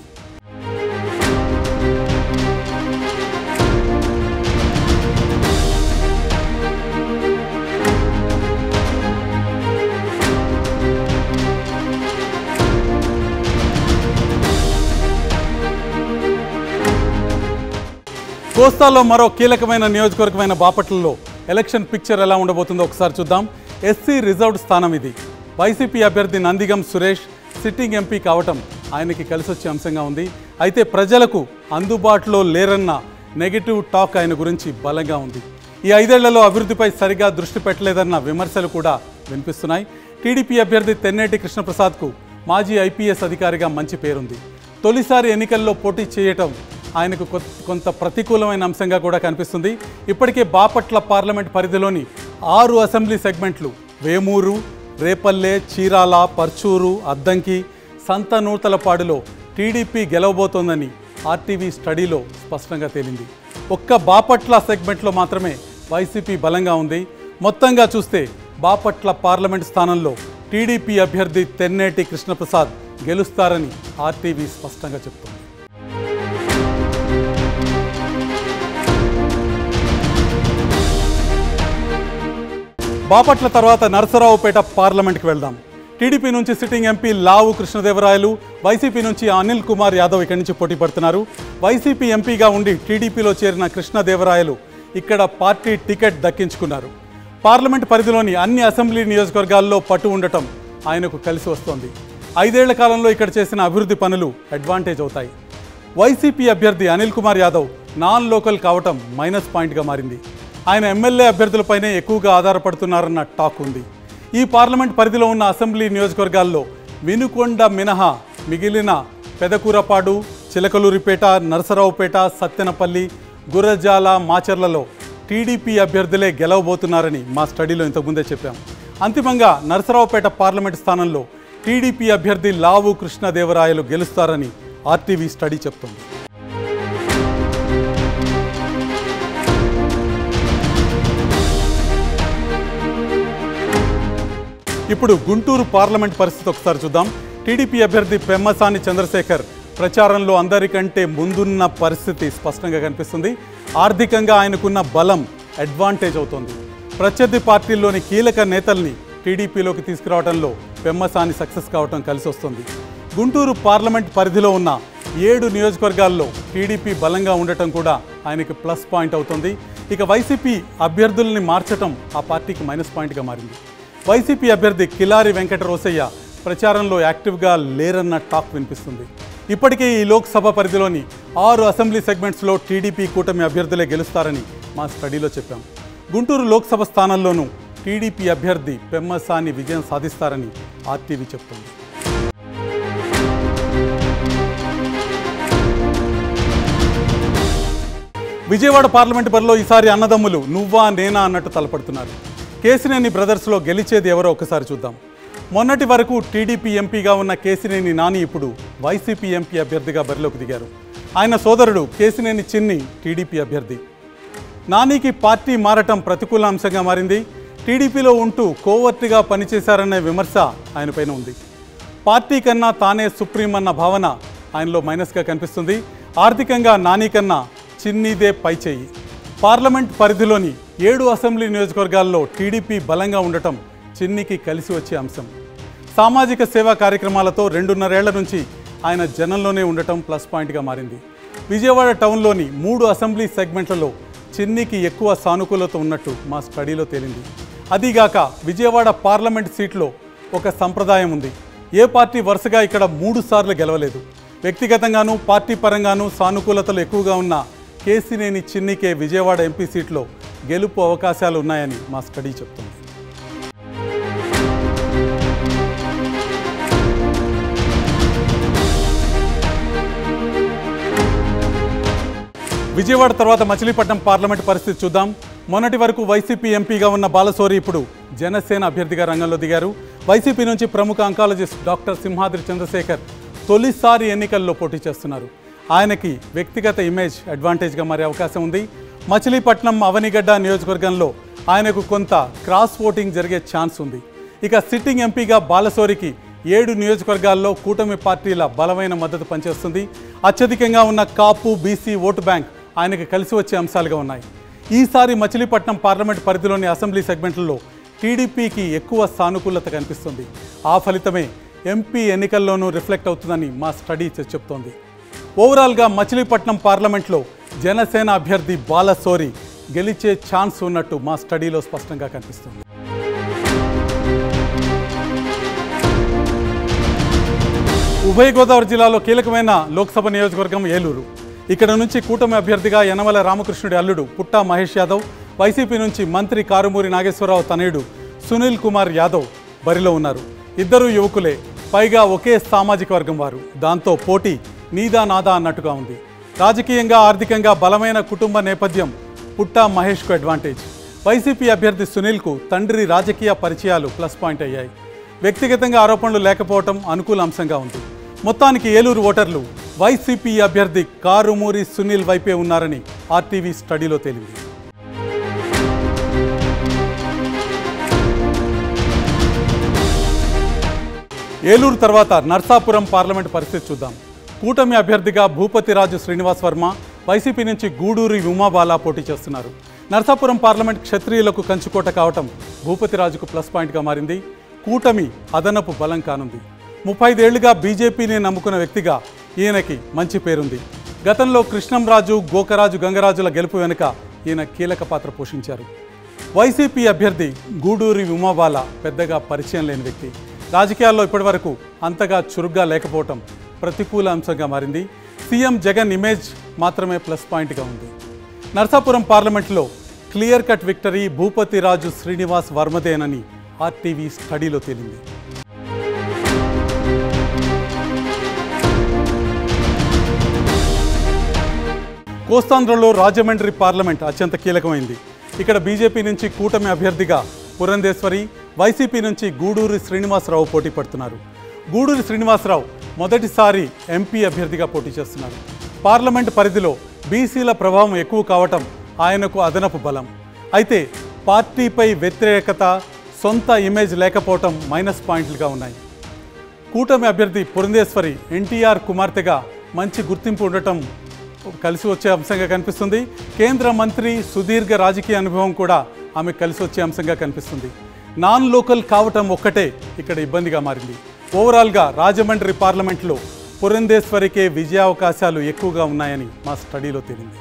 కోస్తాలో మరో కీలకమైన నియోజకవర్గమైన బాపట్లలో ఎలక్షన్ పిక్చర్ ఎలా ఉండబోతుందో ఒకసారి చూద్దాం ఎస్సీ రిజర్వ్డ్ స్థానం ఇది వైసీపీ అభ్యర్థి నందిగం సురేష్ సిట్టింగ్ ఎంపీ కావటం ఆయనకి కలిసి వచ్చే అంశంగా ఉంది అయితే ప్రజలకు అందుబాటులో లేరన్న నెగిటివ్ టాక్ ఆయన గురించి బలంగా ఉంది ఈ ఐదేళ్లలో అభివృద్ధిపై సరిగా దృష్టి పెట్టలేదన్న విమర్శలు కూడా వినిపిస్తున్నాయి టీడీపీ అభ్యర్థి తెన్నేటి కృష్ణప్రసాద్కు మాజీ ఐపీఎస్ అధికారిగా మంచి పేరుంది తొలిసారి ఎన్నికల్లో పోటీ చేయటం ఆయనకు కొ- కొంత ప్రతికూలమైన అంశంగా కూడా కనిపిస్తుంది ఇప్పటికే బాపట్ల పార్లమెంట్ పరిధిలోని ఆరు అసెంబ్లీ సెగ్మెంట్లు వేమూరు రేపల్లె చీరాల పర్చూరు అద్దంకి సంతనూతలపాడులో టీడీపీ గెలవబోతోందని ఆర్టీవీ స్టడీలో స్పష్టంగా తేలింది ఒక్క బాపట్ల సెగ్మెంట్లో మాత్రమే వైసీపీ బలంగా ఉంది మొత్తంగా చూస్తే బాపట్ల పార్లమెంట్ స్థానంలో టీడీపీ అభ్యర్థి తెన్నేటి కృష్ణప్రసాద్ గెలుస్తారని ఆర్టీవీ స్పష్టంగా చెప్తోంది బాపట్ల తర్వాత నరసరావుపేట పార్లమెంట్కి వెళ్దాం టీడీపీ నుంచి sitting MP Lavu Krishnadevarayalu YCP నుంచి అనిల్ కుమార్ యాదవ్ ఇక్కడి నుంచి పోటీ పడుతున్నారు వైసీపీ ఎంపీగా ఉండి టీడీపీలో చేరిన కృష్ణదేవరాయలు ఇక్కడ పార్టీ టికెట్ దక్కించుకున్నారు పార్లమెంట్ పరిధిలోని అన్ని అసెంబ్లీ నియోజకవర్గాల్లో పట్టు ఉండటం ఆయనకు కలిసి వస్తోంది ఐదేళ్ల కాలంలో ఇక్కడ చేసిన అభివృద్ధి పనులు అడ్వాంటేజ్ అవుతాయి వైసీపీ అభ్యర్థి అనిల్ కుమార్ యాదవ్ నాన్ లోకల్ కావటం మైనస్ పాయింట్గా మారింది ఆయన ఎమ్మెల్యే అభ్యర్థులపైనే ఎక్కువగా ఆధారపడుతున్నారన్న టాక్ ఉంది ఈ పార్లమెంట్ పరిధిలో ఉన్న అసెంబ్లీ నియోజకవర్గాల్లో వినుకొండ మినహా మిగిలిన పెదకూరపాడు చిలకలూరిపేట నరసరావుపేట సత్తెనపల్లి గురజాల మాచర్లలో టీడీపీ అభ్యర్థులే గెలవబోతున్నారని మా స్టడీలో ఇంతకుముందే చెప్పాం అంతిమంగా నరసరావుపేట పార్లమెంట్ స్థానంలో టీడీపీ అభ్యర్థి లావు కృష్ణదేవరాయలు గెలుస్తారని ఆర్టీవీ స్టడీ చెప్తోంది ఇప్పుడు గుంటూరు పార్లమెంట్ పరిస్థితి ఒకసారి చూద్దాం టీడీపీ అభ్యర్థి పెమ్మసాని చంద్రశేఖర్ ప్రచారంలో అందరికంటే ముందున్న పరిస్థితి స్పష్టంగా కనిపిస్తుంది ఆర్థికంగా ఆయనకున్న బలం అడ్వాంటేజ్ అవుతోంది ప్రత్యర్థి పార్టీల్లోని కీలక నేతల్ని టీడీపీలోకి తీసుకురావడంలో పెమ్మసాని సక్సెస్ కావడం కలిసి వస్తుంది గుంటూరు పార్లమెంట్ పరిధిలో ఉన్న ఏడు నియోజకవర్గాల్లో టీడీపీ బలంగా ఉండటం కూడా ఆయనకి ప్లస్ పాయింట్ అవుతుంది ఇక వైసీపీ అభ్యర్థుల్ని మార్చటం ఆ పార్టీకి మైనస్ పాయింట్గా మారింది వైసీపీ అభ్యర్థి కిలారి వెంకట రోసయ్య ప్రచారంలో యాక్టివ్గా లేరన్న టాక్ వినిపిస్తుంది ఇప్పటికే ఈ లోక్సభ పరిధిలోని ఆరు అసెంబ్లీ సెగ్మెంట్స్లో టీడీపీ కూటమి అభ్యర్థులే గెలుస్తారని మా స్టడీలో చెప్పాం గుంటూరు లోక్సభ స్థానంలోనూ టీడీపీ అభ్యర్థి పెమ్మసాని విజయం సాధిస్తారని ఆర్టీవీ చెప్తోంది విజయవాడ పార్లమెంట్ బరిలో ఈసారి అన్నదమ్ములు నువ్వా నేనా అన్నట్టు తలపడుతున్నారు కేసినేని బ్రదర్స్లో గెలిచేది ఎవరో ఒకసారి చూద్దాం మొన్నటి వరకు టీడీపీ ఎంపీగా ఉన్న కేసినేని నాని ఇప్పుడు వైసీపీ ఎంపీ అభ్యర్థిగా బరిలోకి దిగారు ఆయన సోదరుడు కేసినేని చిన్ని టీడీపీ అభ్యర్థి నానికి పార్టీ మారటం ప్రతికూల అంశంగా మారింది టీడీపీలో ఉంటూ కోవర్ట్గా పనిచేశారనే విమర్శ ఆయనపైన ఉంది పార్టీ కన్నా తానే సుప్రీం అన్న భావన ఆయనలో మైనస్గా కనిపిస్తుంది ఆర్థికంగా నాని కన్నా చిన్నీదే పైచేయి పార్లమెంట్ పరిధిలోని ఏడు అసెంబ్లీ నియోజకవర్గాల్లో టీడీపీ బలంగా ఉండటం చిన్నికి కలిసి వచ్చే అంశం సామాజిక సేవా కార్యక్రమాలతో రెండున్నరేళ్ల నుంచి ఆయన జనంలోనే ఉండటం ప్లస్ పాయింట్గా మారింది విజయవాడ టౌన్లోని మూడు అసెంబ్లీ సెగ్మెంట్లలో చిన్నికి ఎక్కువ సానుకూలత ఉన్నట్టు మా స్టడీలో తేలింది అదీగాక విజయవాడ పార్లమెంట్ సీట్లో ఒక సంప్రదాయం ఉంది ఏ పార్టీ వరుసగా ఇక్కడ మూడు సార్లు గెలవలేదు వ్యక్తిగతంగానూ పార్టీ పరంగానూ సానుకూలతలు ఎక్కువగా ఉన్న కేసినేని చిన్నికే విజయవాడ ఎంపీ సీట్లో గెలుపు అవకాశాలు ఉన్నాయని మా స్టడీ చెప్తుంది విజయవాడ తర్వాత మచిలీపట్నం పార్లమెంట్ పరిస్థితి చూద్దాం మొన్నటి వరకు వైసీపీ ఎంపీగా ఉన్న బాలసోరి ఇప్పుడు జనసేన అభ్యర్థిగా రంగంలో దిగారు వైసీపీ నుంచి ప్రముఖ అంకాలజిస్ట్ డాక్టర్ సింహాద్రి చంద్రశేఖర్ తొలిసారి ఎన్నికల్లో పోటీ చేస్తున్నారు ఆయనకి వ్యక్తిగత ఇమేజ్ అడ్వాంటేజ్గా మారే అవకాశం ఉంది మచిలీపట్నం అవనిగడ్డ నియోజకవర్గంలో ఆయనకు కొంత క్రాస్ ఓటింగ్ జరిగే ఛాన్స్ ఉంది ఇక సిట్టింగ్ ఎంపీగా బాలసోరికి ఏడు నియోజకవర్గాల్లో కూటమి పార్టీల బలమైన మద్దతు పనిచేస్తుంది అత్యధికంగా ఉన్న కాపు బీసీ ఓటు బ్యాంక్ ఆయనకు కలిసి వచ్చే అంశాలుగా ఉన్నాయి ఈసారి మచిలీపట్నం పార్లమెంట్ పరిధిలోని అసెంబ్లీ సెగ్మెంట్లలో టీడీపీకి ఎక్కువ సానుకూలత కనిపిస్తుంది ఆ ఫలితమే ఎంపీ ఎన్నికల్లోనూ రిఫ్లెక్ట్ అవుతుందని మా స్టడీ చె- చెప్తోంది ఓవరాల్గా మచిలీపట్నం పార్లమెంట్లో జనసేన అభ్యర్థి బాలసోరి గెలిచే ఛాన్స్ ఉన్నట్టు మా స్టడీలో స్పష్టంగా కనిపిస్తుంది ఉభయ గోదావరి జిల్లాలో కీలకమైన లోక్సభ నియోజకవర్గం ఏలూరు ఇక్కడ నుంచి కూటమి అభ్యర్థిగా యనమల రామకృష్ణుడి అల్లుడు పుట్టా మహేష్ యాదవ్ వైసీపీ నుంచి మంత్రి కారుమూరి నాగేశ్వరరావు తనయుడు సునీల్ కుమార్ యాదవ్ బరిలో ఉన్నారు ఇద్దరు యువకులే పైగా ఒకే సామాజిక వర్గం వారు దాంతో పోటీ నీదా నాదా అన్నట్టుగా ఉంది రాజకీయంగా ఆర్థికంగా బలమైన కుటుంబ నేపథ్యం పుట్టా మహేష్కు అడ్వాంటేజ్ వైసీపీ అభ్యర్థి సునీల్కు తండ్రి రాజకీయ పరిచయాలు ప్లస్ పాయింట్ అయ్యాయి వ్యక్తిగతంగా ఆరోపణలు లేకపోవటం అనుకూల అంశంగా ఉంది మొత్తానికి ఏలూరు ఓటర్లు వైసీపీ అభ్యర్థి కారుమూరి సునీల్ వైపే ఉన్నారని ఆర్టీవీ స్టడీలో తేలింది ఏలూరు తర్వాత నర్సాపురం పార్లమెంట్ పరిస్థితి చూద్దాం కూటమి అభ్యర్థిగా భూపతిరాజు శ్రీనివాస్ వర్మ వైసీపీ నుంచి గూడూరి ఉమాబాలా పోటీ చేస్తున్నారు నర్సాపురం పార్లమెంట్ క్షత్రియులకు కంచుకోట కావటం భూపతిరాజుకు ప్లస్ పాయింట్గా మారింది కూటమి అదనపు బలం కానుంది ముప్పై ఐదేళ్లుగా బీజేపీని నమ్ముకున్న వ్యక్తిగా ఈయనకి మంచి పేరుంది గతంలో కృష్ణంరాజు గోకరాజు గంగరాజుల గెలుపు వెనుక ఈయన కీలక పాత్ర పోషించారు వైసీపీ అభ్యర్థి గూడూరి ఉమాబాల పెద్దగా పరిచయం లేని వ్యక్తి రాజకీయాల్లో ఇప్పటివరకు అంతగా చురుగ్గా లేకపోవటం ప్రతికూల అంశంగా మారింది సీఎం జగన్ ఇమేజ్ మాత్రమే ప్లస్ పాయింట్గా ఉంది నర్సాపురం పార్లమెంట్లో clear cut victory Bhupathi Raju Srinivas వర్మదేనని ఆర్టీవీ స్టడీలో తేలింది కోస్తాంధ్రలో రాజమండ్రి పార్లమెంట్ అత్యంత కీలకమైంది ఇక్కడ బీజేపీ నుంచి కూటమి అభ్యర్థిగా పురంధేశ్వరి వైసీపీ నుంచి గూడూరి శ్రీనివాసరావు పోటీ పడుతున్నారు గూడూరి శ్రీనివాసరావు మొదటిసారి ఎంపీ అభ్యర్థిగా పోటీ చేస్తున్నారు పార్లమెంట్ పరిధిలో బీసీల ప్రభావం ఎక్కువ కావటం ఆయనకు అదనపు బలం అయితే పార్టీపై వ్యతిరేకత సొంత ఇమేజ్ లేకపోవటం మైనస్ పాయింట్లుగా ఉన్నాయి కూటమి అభ్యర్థి పురంధేశ్వరి ఎన్టీఆర్ కుమార్తెగా మంచి గుర్తింపు ఉండటం కలిసి వచ్చే అంశంగా కనిపిస్తుంది కేంద్ర మంత్రి సుదీర్ఘ రాజకీయ అనుభవం కూడా ఆమె కలిసి వచ్చే అంశంగా కనిపిస్తుంది నాన్ లోకల్ కావటం ఒక్కటే ఇక్కడ ఇబ్బందిగా మారింది ఓవరాల్గా రాజమండ్రి పార్లమెంట్లో పురంధేశ్వరికే విజయావకాశాలు ఎక్కువగా ఉన్నాయని మా స్టడీలో తేలింది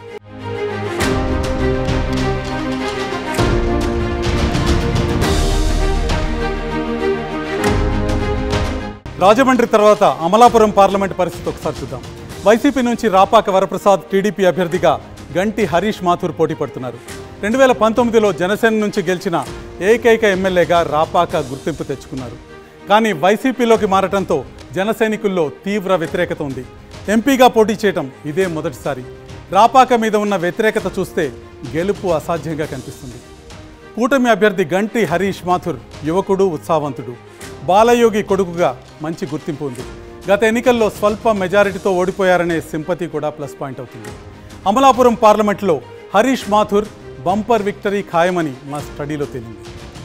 రాజమండ్రి తర్వాత అమలాపురం పార్లమెంట్ పరిస్థితి ఒకసారి చూద్దాం వైసీపీ నుంచి రాపాక వరప్రసాద్ టీడీపీ అభ్యర్థిగా గంటి హరీష్ మాథూర్ పోటీ పడుతున్నారు రెండు వేల పంతొమ్మిదిలో జనసేన నుంచి గెలిచిన ఏకైక ఎమ్మెల్యేగా రాపాక గుర్తింపు తెచ్చుకున్నారు కానీ వైసీపీలోకి మారటంతో జన సైనికుల్లో తీవ్ర వ్యతిరేకత ఉంది ఎంపీగా పోటీ చేయటం ఇదే మొదటిసారి రాపాక మీద ఉన్న వ్యతిరేకత చూస్తే గెలుపు అసాధ్యంగా కనిపిస్తుంది కూటమి అభ్యర్థి గంటి హరీష్ మాథుర్ యువకుడు ఉత్సాహవంతుడు బాలయోగి కొడుకుగా మంచి గుర్తింపు ఉంది గత ఎన్నికల్లో స్వల్ప మెజారిటీతో ఓడిపోయారనే సింపతి కూడా ప్లస్ పాయింట్ అవుతుంది అమలాపురం పార్లమెంట్లో హరీష్ మాథుర్ బంపర్ విక్టరీ ఖాయమని మా స్టడీలో తేలింది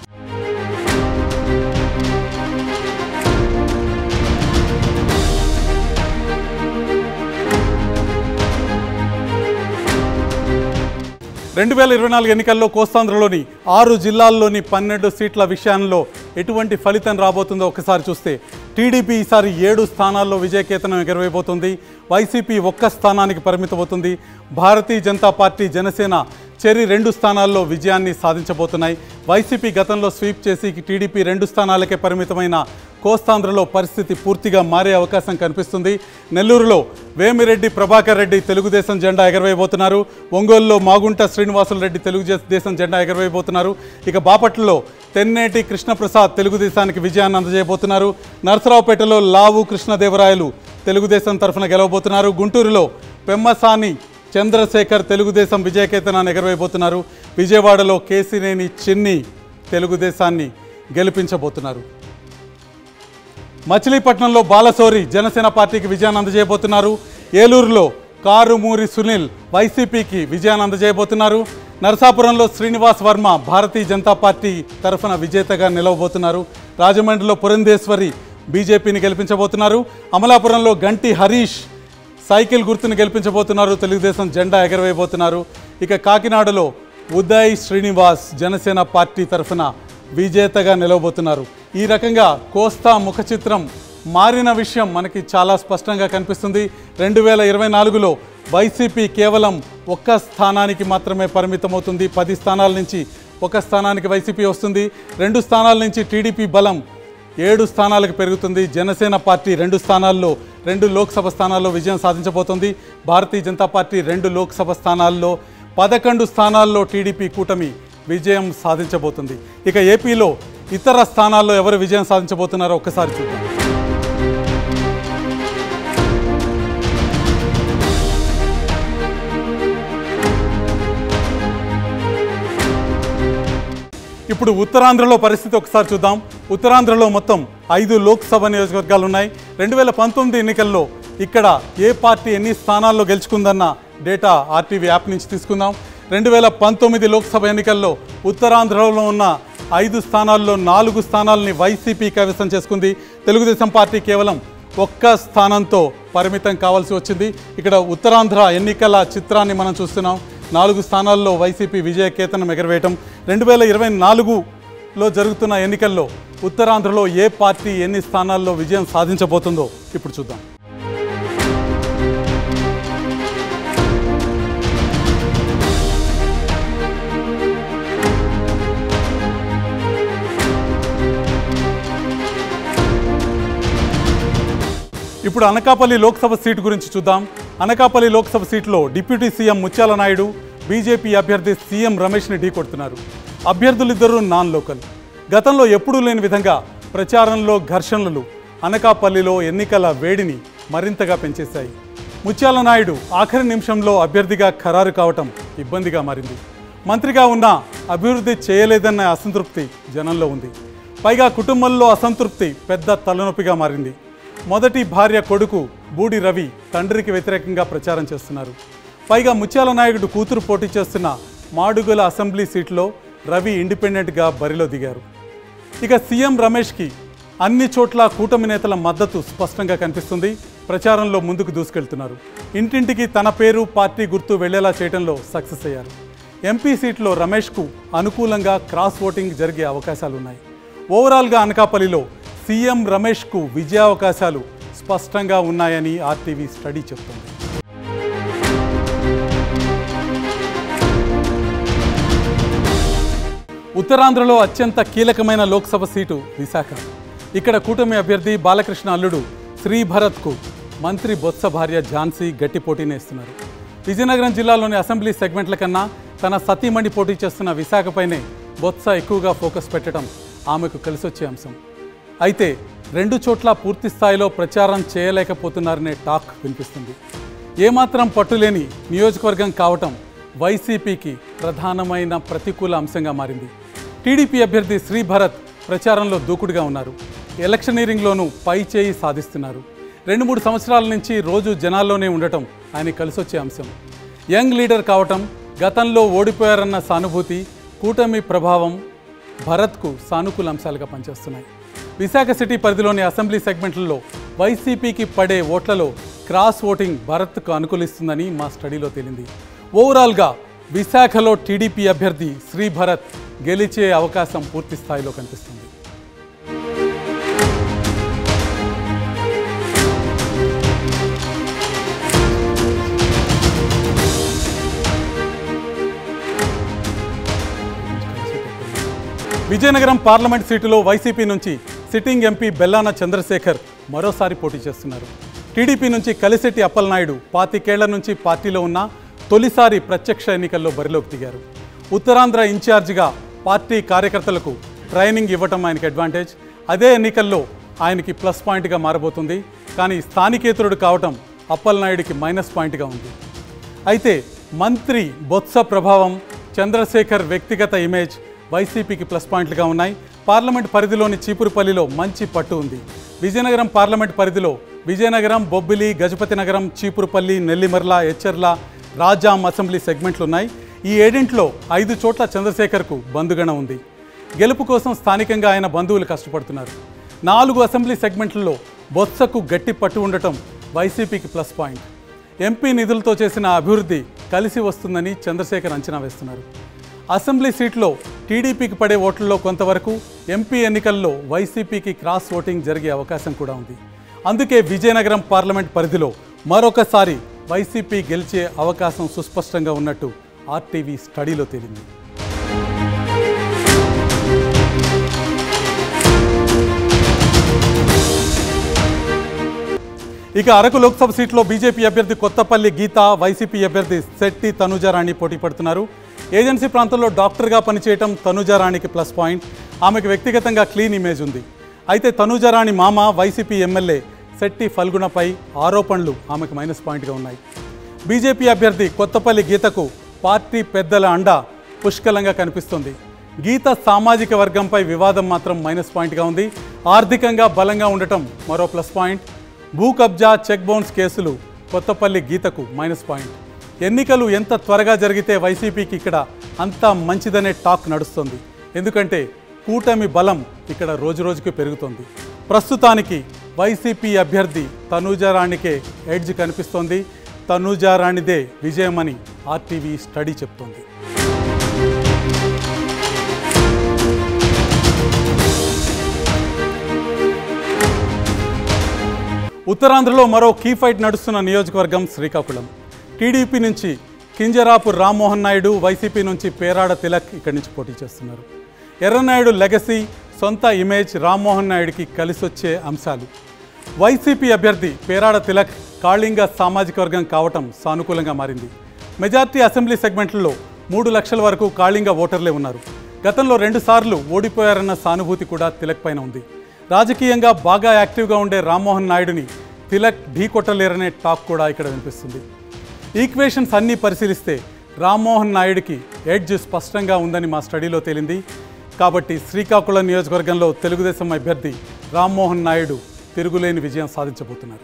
రెండు వేల ఇరవై నాలుగు ఎన్నికల్లో కోస్తాంధ్రలోని ఆరు జిల్లాల్లోని పన్నెండు సీట్ల విషయంలో ఎటువంటి ఫలితం రాబోతుందో ఒకసారి చూస్తే టీడీపీ ఈసారి ఏడు స్థానాల్లో విజయకేతనం ఎగరవేయబోతుంది వైసీపీ ఒక్క స్థానానికి పరిమితమవుతుంది భారతీయ జనతా పార్టీ జనసేన చెరి రెండు స్థానాల్లో విజయాన్ని సాధించబోతున్నాయి వైసీపీ గతంలో స్వీప్ చేసి టీడీపీ రెండు స్థానాలకే పరిమితమైన కోస్తాంధ్రలో పరిస్థితి పూర్తిగా మారే అవకాశం కనిపిస్తుంది నెల్లూరులో వేమిరెడ్డి ప్రభాకర్ రెడ్డి తెలుగుదేశం జెండా ఎగరవేయబోతున్నారు ఒంగోలులో మాగుంట శ్రీనివాసులు రెడ్డి తెలుగుదేశం జెండా ఎగరవేయబోతున్నారు ఇక బాపట్లలో తెన్నేటి కృష్ణప్రసాద్ తెలుగుదేశానికి విజయాన్ని అందజేయబోతున్నారు నరసరావుపేటలో లావు కృష్ణదేవరాయలు తెలుగుదేశం తరఫున గెలవబోతున్నారు గుంటూరులో పెమ్మసాని చంద్రశేఖర్ తెలుగుదేశం విజయకేతనాన్ని ఎగరవేయబోతున్నారు విజయవాడలో కేసినేని చిన్ని తెలుగుదేశాన్ని గెలిపించబోతున్నారు మచిలీపట్నంలో బాలసోరి జనసేన పార్టీకి విజయాన్ని అందజేయబోతున్నారు ఏలూరులో కారుమూరి సునీల్ వైసీపీకి విజయాన్ని అందజేయబోతున్నారు నరసాపురంలో శ్రీనివాస్ వర్మ భారతీయ జనతా పార్టీ తరఫున విజేతగా నిలవబోతున్నారు రాజమండ్రిలో పురంధేశ్వరి బీజేపీని గెలిపించబోతున్నారు అమలాపురంలో గంటి హరీష్ సైకిల్ గుర్తును గెలిపించబోతున్నారు తెలుగుదేశం జెండా ఎగరవేయబోతున్నారు ఇక కాకినాడలో ఉదయ్ శ్రీనివాస్ జనసేన పార్టీ తరఫున విజేతగా నిలవబోతున్నారు ఈ రకంగా కోస్తా ముఖ చిత్రం మారిన విషయం మనకి చాలా స్పష్టంగా కనిపిస్తుంది రెండు వేల ఇరవై నాలుగులో వైసీపీ కేవలం ఒక్క స్థానానికి మాత్రమే పరిమితమవుతుంది పది స్థానాల నుంచి ఒక స్థానానికి వైసీపీ వస్తుంది రెండు స్థానాల నుంచి టీడీపీ బలం ఏడు స్థానాలకు పెరుగుతుంది జనసేన పార్టీ రెండు స్థానాల్లో రెండు లోక్సభ స్థానాల్లో విజయం సాధించబోతోంది భారతీయ జనతా పార్టీ రెండు లోక్సభ స్థానాల్లో పదకొండు స్థానాల్లో టీడీపీ కూటమి విజయం సాధించబోతుంది ఇక ఏపీలో ఇతర స్థానాల్లో ఎవరు విజయం సాధించబోతున్నారో ఒక్కసారి చూద్దాం ఇప్పుడు ఉత్తరాంధ్రలో పరిస్థితి ఒకసారి చూద్దాం ఉత్తరాంధ్రలో మొత్తం ఐదు లోక్సభ నియోజకవర్గాలు ఉన్నాయి రెండు వేల పంతొమ్మిది ఎన్నికల్లో ఇక్కడ ఏ పార్టీ ఎన్ని స్థానాల్లో గెలుచుకుందన్న డేటా ఆర్టీవీ యాప్ నుంచి తీసుకుందాం రెండు వేల పంతొమ్మిది లోక్సభ ఎన్నికల్లో ఉత్తరాంధ్రలో ఉన్న ఐదు స్థానాల్లో నాలుగు స్థానాలని వైసీపీ కైవసం చేసుకుంది తెలుగుదేశం పార్టీ కేవలం ఒక్క స్థానంతో పరిమితం కావాల్సి వచ్చింది ఇక్కడ ఉత్తరాంధ్ర ఎన్నికల చిత్రాన్ని మనం చూస్తున్నాం నాలుగు స్థానాల్లో వైసీపీ విజయ కేతనం ఎగరవేయటం రెండు వేల ఇరవై నాలుగులో జరుగుతున్న ఎన్నికల్లో ఉత్తరాంధ్రలో ఏ పార్టీ ఎన్ని స్థానాల్లో విజయం సాధించబోతుందో ఇప్పుడు చూద్దాం ఇప్పుడు అనకాపల్లి లోక్సభ సీటు గురించి చూద్దాం అనకాపల్లి లోక్సభ సీట్లో deputy CM Muthyala Naidu BJP అభ్యర్థి సీఎం రమేష్ని ఢీకొడుతున్నారు అభ్యర్థులిద్దరూ నాన్ లోకల్ గతంలో ఎప్పుడూ లేని విధంగా ప్రచారంలో ఘర్షణలు అనకాపల్లిలో ఎన్నికల వేడిని మరింతగా పెంచేశాయి ముత్యాల నాయుడు ఆఖరి నిమిషంలో అభ్యర్థిగా ఖరారు కావటం ఇబ్బందిగా మారింది మంత్రిగా ఉన్నా అభివృద్ధి చేయలేదన్న అసంతృప్తి జనంలో ఉంది పైగా కుటుంబంలో అసంతృప్తి పెద్ద తలనొప్పిగా మారింది మొదటి భార్య కొడుకు బూడి రవి తండ్రికి వ్యతిరేకంగా ప్రచారం చేస్తున్నారు పైగా ముత్యాల నాయకుడు కూతురు పోటీ చేస్తున్న మాడుగుల అసెంబ్లీ సీట్లో రవి ఇండిపెండెంట్గా బరిలో దిగారు ఇక సీఎం రమేష్కి అన్ని చోట్ల కూటమి నేతల మద్దతు స్పష్టంగా కనిపిస్తుంది ప్రచారంలో ముందుకు దూసుకెళ్తున్నారు ఇంటింటికి తన పేరు పార్టీ గుర్తు వెళ్లేలా చేయడంలో సక్సెస్ అయ్యారు ఎంపీ సీట్లో రమేష్కు అనుకూలంగా క్రాస్ ఓటింగ్ జరిగే అవకాశాలున్నాయి ఓవరాల్గా అనకాపల్లిలో సీఎం రమేష్కు విజయావకాశాలు స్పష్టంగా ఉన్నాయని ఆర్టీవీ స్టడీ చెబుతోంది ఉత్తరాంధ్రలో అత్యంత కీలకమైన లోక్సభ సీటు విశాఖ ఇక్కడ కూటమి అభ్యర్థి బాలకృష్ణ అల్లుడు శ్రీభరత్కు మంత్రి బొత్స భార్య ఝాన్సీ గట్టి పోటీని ఇస్తున్నారు విజయనగరం జిల్లాలోని అసెంబ్లీ సెగ్మెంట్ల కన్నా తన సతీమణి పోటీ చేస్తున్న విశాఖపైనే బొత్స ఎక్కువగా ఫోకస్ పెట్టడం ఆమెకు కలిసొచ్చే అంశం అయితే రెండు చోట్ల పూర్తి స్థాయిలో ప్రచారం చేయలేకపోతున్నారనే టాక్ వినిపిస్తుంది ఏమాత్రం పట్టులేని నియోజకవర్గం కావటం వైసీపీకి ప్రధానమైన ప్రతికూల అంశంగా మారింది టీడీపీ అభ్యర్థి శ్రీభరత్ ప్రచారంలో దూకుడుగా ఉన్నారు ఎలక్షనీరింగ్లోనూ పై చేయి సాధిస్తున్నారు రెండు మూడు సంవత్సరాల నుంచి రోజు జనాల్లోనే ఉండటం ఆయన కలిసొచ్చే అంశం యంగ్ లీడర్ కావటం గతంలో ఓడిపోయారన్న సానుభూతి కూటమి ప్రభావం భరత్కు సానుకూల అంశాలుగా పనిచేస్తున్నాయి విశాఖ సిటీ పరిధిలోని అసెంబ్లీ సెగ్మెంట్లలో వైసీపీకి పడే ఓట్లలో క్రాస్ ఓటింగ్ భరత్కు అనుకూలిస్తుందని మా స్టడీలో తేలింది ఓవరాల్గా విశాఖలో టీడీపీ అభ్యర్థి శ్రీ భరత్ గెలిచే అవకాశం పూర్తి స్థాయిలో కనిపిస్తుంది విజయనగరం పార్లమెంట్ సీటులో వైసీపీ నుంచి సిట్టింగ్ ఎంపీ బెల్లాన చంద్రశేఖర్ మరోసారి పోటీ చేస్తున్నారు టీడీపీ నుంచి కలిశెట్టి అప్పలనాయుడు పాతికేళ్ల నుంచి పార్టీలో ఉన్న తొలిసారి ప్రత్యక్ష ఎన్నికల్లో బరిలోకి దిగారు ఉత్తరాంధ్ర ఇన్ఛార్జిగా పార్టీ కార్యకర్తలకు ట్రైనింగ్ ఇవ్వటం ఆయనకి అడ్వాంటేజ్ అదే ఎన్నికల్లో ఆయనకి ప్లస్ పాయింట్గా మారబోతుంది కానీ స్థానికేతరుడు కావటం అప్పలనాయుడికి మైనస్ పాయింట్గా ఉంది అయితే మంత్రి బొత్స ప్రభావం చంద్రశేఖర్ వ్యక్తిగత ఇమేజ్ వైసీపీకి ప్లస్ పాయింట్లుగా ఉన్నాయి పార్లమెంట్ పరిధిలోని చీపురుపల్లిలో మంచి పట్టు ఉంది విజయనగరం పార్లమెంట్ పరిధిలో విజయనగరం బొబ్బిలి గజపతి నగరం చీపురుపల్లి నెల్లిమర్ల ఎచ్చర్ల రాజాం అసెంబ్లీ సెగ్మెంట్లు ఉన్నాయి ఈ ఏడింట్లో ఐదు చోట్ల చంద్రశేఖర్కు బంధుగణ ఉంది గెలుపు కోసం స్థానికంగా ఆయన బంధువులు కష్టపడుతున్నారు నాలుగు అసెంబ్లీ సెగ్మెంట్లలో బొత్సకు గట్టి పట్టు ఉండటం వైసీపీకి ప్లస్ పాయింట్ ఎంపీ నిధులతో చేసిన అభివృద్ధి కలిసి వస్తుందని చంద్రశేఖర్ అంచనా వేస్తున్నారు అసెంబ్లీ సీట్లో టీడీపీకి పడే ఓట్లలో కొంతవరకు ఎంపీ ఎన్నికల్లో వైసీపీకి క్రాస్ ఓటింగ్ జరిగే అవకాశం కూడా ఉంది అందుకే విజయనగరం పార్లమెంట్ పరిధిలో మరొకసారి వైసీపీ గెలిచే అవకాశం సుస్పష్టంగా ఉన్నట్టు ఆర్టీవీ స్టడీలో తేలింది ఇక అరకు లోక్సభ సీట్లో బీజేపీ అభ్యర్థి కొత్తపల్లి గీత వైసీపీ అభ్యర్థి శెట్టి తనుజారాణి పోటీ పడుతున్నారు ఏజెన్సీ ప్రాంతంలో డాక్టర్గా పనిచేయటం తనుజారాణికి ప్లస్ పాయింట్ ఆమెకు వ్యక్తిగతంగా క్లీన్ ఇమేజ్ ఉంది అయితే తనుజారాణి మామ వైసీపీ ఎమ్మెల్యే శెట్టి ఫల్గుణపై ఆరోపణలు ఆమెకు మైనస్ పాయింట్గా ఉన్నాయి బీజేపీ అభ్యర్థి కొత్తపల్లి గీతకు పార్టీ పెద్దల అండ పుష్కలంగా కనిపిస్తుంది గీత సామాజిక వర్గంపై వివాదం మాత్రం మైనస్ పాయింట్గా ఉంది ఆర్థికంగా బలంగా ఉండటం మరో ప్లస్ పాయింట్ భూ కబ్జా చెక్ బౌన్స్ కేసులు కొత్తపల్లి గీతకు మైనస్ పాయింట్ ఎన్నికలు ఎంత త్వరగా జరిగితే వైసీపీకి ఇక్కడ అంత మంచిదనే టాక్ నడుస్తుంది ఎందుకంటే కూటమి బలం ఇక్కడ రోజురోజుకి పెరుగుతోంది ప్రస్తుతానికి వైసీపీ అభ్యర్థి తనూజారాణికే ఎడ్జ్ కనిపిస్తోంది తనూజారాణిదే విజయమని ఆర్టీవీ స్టడీ చెప్తోంది ఉత్తరాంధ్రలో మరో కీ ఫైట్ నడుస్తున్న నియోజకవర్గం శ్రీకాకుళం టీడీపీ నుంచి కింజరాపు రామ్మోహన్ నాయుడు వైసీపీ నుంచి పేరాడ తిలక్ ఇక్కడి నుంచి పోటీ చేస్తున్నారు ఎర్రనాయుడు లెగసీ సొంత ఇమేజ్ రామ్మోహన్ నాయుడికి కలిసొచ్చే అంశాలు వైసీపీ అభ్యర్థి పేరాడ తిలక్ కాళింగ సామాజిక వర్గం కావటం సానుకూలంగా మారింది మెజార్టీ అసెంబ్లీ సెగ్మెంట్లలో మూడు లక్షల వరకు కాళింగ ఓటర్లే ఉన్నారు గతంలో రెండుసార్లు ఓడిపోయారన్న సానుభూతి కూడా తిలక్ పైన ఉంది రాజకీయంగా బాగా యాక్టివ్గా ఉండే రామ్మోహన్ నాయుడుని తిలక్ ఢీకొట్టలేరనే టాక్ కూడా ఇక్కడ వినిపిస్తుంది ఈక్వేషన్స్ అన్నీ పరిశీలిస్తే రామ్మోహన్ నాయుడికి ఎడ్జ్ స్పష్టంగా ఉందని మా స్టడీలో తేలింది కాబట్టి శ్రీకాకుళం నియోజకవర్గంలో తెలుగుదేశం అభ్యర్థి రామ్మోహన్ నాయుడు తిరుగులేని విజయం సాధించబోతున్నారు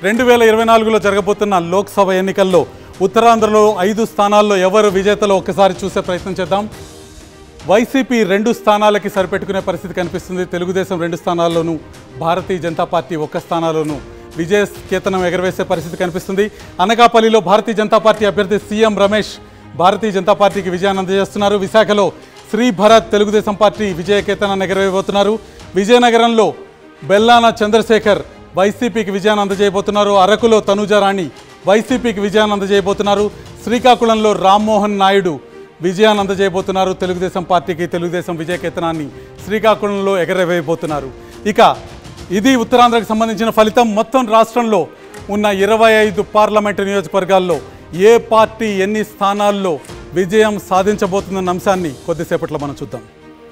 రెండు వేల ఇరవై నాలుగులో జరగబోతున్న లోక్సభ ఎన్నికల్లో ఉత్తరాంధ్రలో ఐదు స్థానాల్లో ఎవరు విజేతలో ఒక్కసారి చూసే ప్రయత్నం చేద్దాం వైసీపీ రెండు స్థానాలకి సరిపెట్టుకునే పరిస్థితి కనిపిస్తుంది తెలుగుదేశం రెండు స్థానాల్లోనూ భారతీయ జనతా పార్టీ ఒక్క స్థానాల్లోనూ విజయ కేతనం ఎగరవేసే పరిస్థితి కనిపిస్తుంది అనకాపల్లిలో భారతీయ జనతా పార్టీ అభ్యర్థి సీఎం రమేష్ భారతీయ జనతా పార్టీకి విజయాన్ని అందజేస్తున్నారు విశాఖలో శ్రీ భరత్ తెలుగుదేశం పార్టీ విజయ కేతనాన్ని ఎగరవేయబోతున్నారు విజయనగరంలో బెల్లాన చంద్రశేఖర్ వైసీపీకి విజయాన్ని అందజేయబోతున్నారు అరకులో తనుజారాణి వైసీపీకి విజయాన్ని అందజేయబోతున్నారు శ్రీకాకుళంలో రామ్మోహన్ నాయుడు విజయాన్ని అందజేయబోతున్నారు తెలుగుదేశం పార్టీకి తెలుగుదేశం విజయ కేతనాన్ని శ్రీకాకుళంలో ఎగరవేయబోతున్నారు ఇక ఇది ఉత్తరాంధ్రకు సంబంధించిన ఫలితం మొత్తం రాష్ట్రంలో ఉన్న ఇరవై ఐదు పార్లమెంటు నియోజకవర్గాల్లో ఏ పార్టీ ఎన్ని స్థానాల్లో విజయం సాధించబోతుందన్న అంశాన్ని కొద్దిసేపట్లో మనం చూద్దాం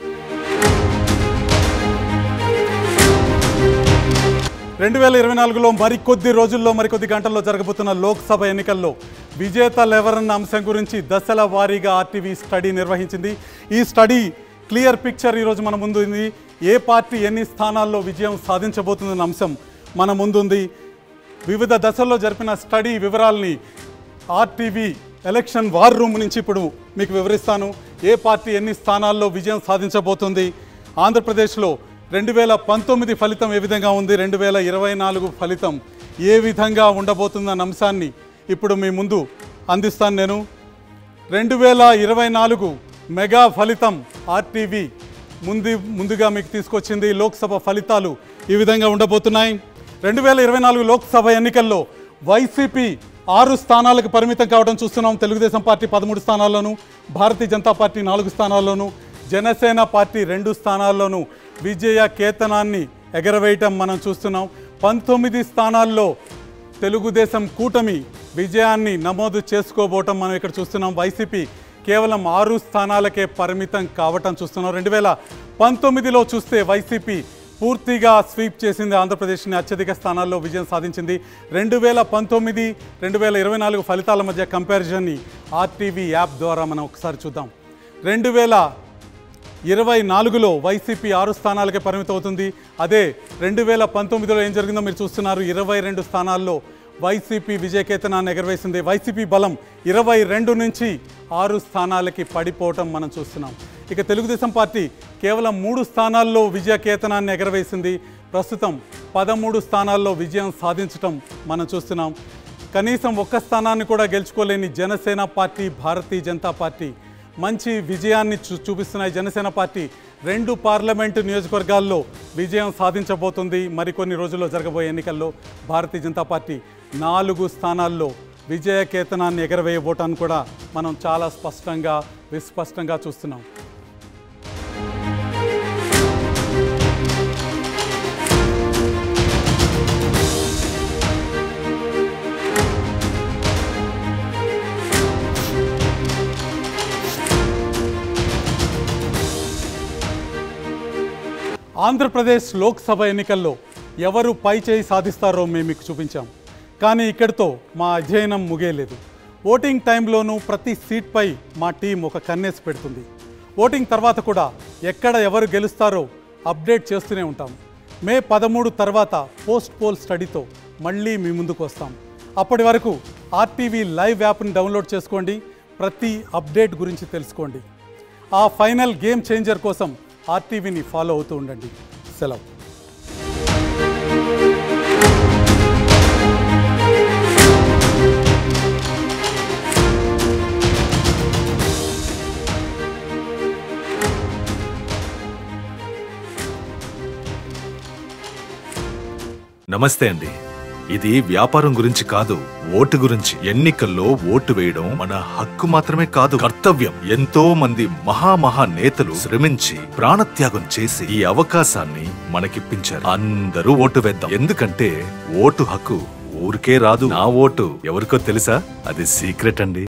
రెండు వేల ఇరవై నాలుగులో మరికొద్ది రోజుల్లో మరికొద్ది గంటల్లో జరగబోతున్న లోక్సభ ఎన్నికల్లో విజేతలు ఎవరన్న అంశం గురించి దశల వారీగా ఆర్టీవీ స్టడీ నిర్వహించింది ఈ స్టడీ క్లియర్ పిక్చర్ ఈరోజు మన ముందు ఉంది ఏ పార్టీ ఎన్ని స్థానాల్లో విజయం సాధించబోతుందన్న అంశం మన ముందుంది వివిధ దశల్లో జరిపిన స్టడీ వివరాల్ని ఆర్టీవీ ఎలక్షన్ వార్ రూమ్ నుంచి ఇప్పుడు మీకు వివరిస్తాను ఏ పార్టీ ఎన్ని స్థానాల్లో విజయం సాధించబోతుంది ఆంధ్రప్రదేశ్లో రెండు వేల పంతొమ్మిది ఫలితం ఏ విధంగా ఉంది రెండు వేల ఇరవై నాలుగు ఫలితం ఏ విధంగా ఉండబోతుందన్న అంశాన్ని ఇప్పుడు మీ ముందు అందిస్తాను నేను రెండు వేల ఇరవై నాలుగు మెగా ఫలితం ఆర్టీవీ ముందు ముందుగా మీకు తీసుకొచ్చింది లోక్సభ ఫలితాలు ఈ విధంగా ఉండబోతున్నాయి రెండు వేల ఇరవై నాలుగు లోక్సభ ఎన్నికల్లో వైసీపీ ఆరు స్థానాలకు పరిమితం కావడం చూస్తున్నాం తెలుగుదేశం పార్టీ పదమూడు స్థానాల్లోనూ భారతీయ జనతా పార్టీ నాలుగు స్థానాల్లోనూ జనసేన పార్టీ రెండు స్థానాల్లోనూ విజయ కేతనాన్ని ఎగరవేయటం మనం చూస్తున్నాం పంతొమ్మిది స్థానాల్లో తెలుగుదేశం కూటమి విజయాన్ని నమోదు చేసుకోబోవటం మనం ఇక్కడ చూస్తున్నాం వైసీపీ కేవలం ఆరు స్థానాలకే పరిమితం కావటం చూస్తున్నాం రెండు వేల పంతొమ్మిదిలో చూస్తే వైసీపీ పూర్తిగా స్వీప్ చేసింది ఆంధ్రప్రదేశ్ని అత్యధిక స్థానాల్లో విజయం సాధించింది రెండు వేల పంతొమ్మిది రెండు వేల ఇరవై నాలుగు ఫలితాల మధ్య కంపారిజన్ని ఆర్టీవీ యాప్ ద్వారా మనం ఒకసారి చూద్దాం రెండు వేల ఇరవై నాలుగులో వైసీపీ ఆరు స్థానాలకే పరిమితం అవుతుంది అదే రెండు వేల పంతొమ్మిదిలో ఏం జరిగిందో మీరు చూస్తున్నారు ఇరవై రెండు స్థానాల్లో వైసీపీ విజయకేతనాన్ని ఎగరవేసింది వైసీపీ బలం ఇరవై రెండు నుంచి ఆరు స్థానాలకి పడిపోవటం మనం చూస్తున్నాం ఇక తెలుగుదేశం పార్టీ కేవలం మూడు స్థానాల్లో విజయకేతనాన్ని ఎగరవేసింది ప్రస్తుతం పదమూడు స్థానాల్లో విజయం సాధించటం మనం చూస్తున్నాం కనీసం ఒక్క స్థానాన్ని కూడా గెలుచుకోలేని జనసేన పార్టీ భారతీయ జనతా పార్టీ మంచి విజయాన్ని చూ చూపిస్తున్నాయి జనసేన పార్టీ రెండు పార్లమెంటు నియోజకవర్గాల్లో విజయం సాధించబోతుంది మరికొన్ని రోజుల్లో జరగబోయే ఎన్నికల్లో భారతీయ జనతా పార్టీ నాలుగు స్థానాల్లో విజయ కేతనాన్ని ఎగరవేయబోటాన్ని కూడా మనం చాలా స్పష్టంగా విస్పష్టంగా చూస్తున్నాం ఆంధ్రప్రదేశ్ లోక్సభ ఎన్నికల్లో ఎవరు పై చేయి సాధిస్తారో మేము మీకు చూపించాం కానీ ఇక్కడితో మా అధ్యయనం ముగియలేదు ఓటింగ్ టైంలోనూ ప్రతి సీట్పై మా టీం ఒక కన్నేసి పెడుతుంది ఓటింగ్ తర్వాత కూడా ఎక్కడ ఎవరు గెలుస్తారో అప్డేట్ చేస్తూనే ఉంటాం మే పదమూడు తర్వాత పోస్ట్ పోల్ స్టడీతో మళ్ళీ మీ ముందుకు వస్తాం అప్పటి వరకు ఆర్టీవీ లైవ్ యాప్ని డౌన్లోడ్ చేసుకోండి ప్రతి అప్డేట్ గురించి తెలుసుకోండి ఆ ఫైనల్ గేమ్ చేంజర్ కోసం ఆర్టీవీని ఫాలో అవుతూ ఉండండి సెలవు నమస్తే అండి ఇది వ్యాపారం గురించి కాదు ఓటు గురించి ఎన్నికల్లో ఓటు వేయడం మన హక్కు మాత్రమే కాదు కర్తవ్యం ఎంతో మంది మహామహా నేతలు శ్రమించి ప్రాణత్యాగం చేసి ఈ అవకాశాన్ని మనకిప్పించారు అందరూ ఓటు వేద్దాం ఎందుకంటే ఓటు హక్కు ఊరికే రాదు నా ఓటు ఎవరికో తెలుసా అది సీక్రెట్ అండి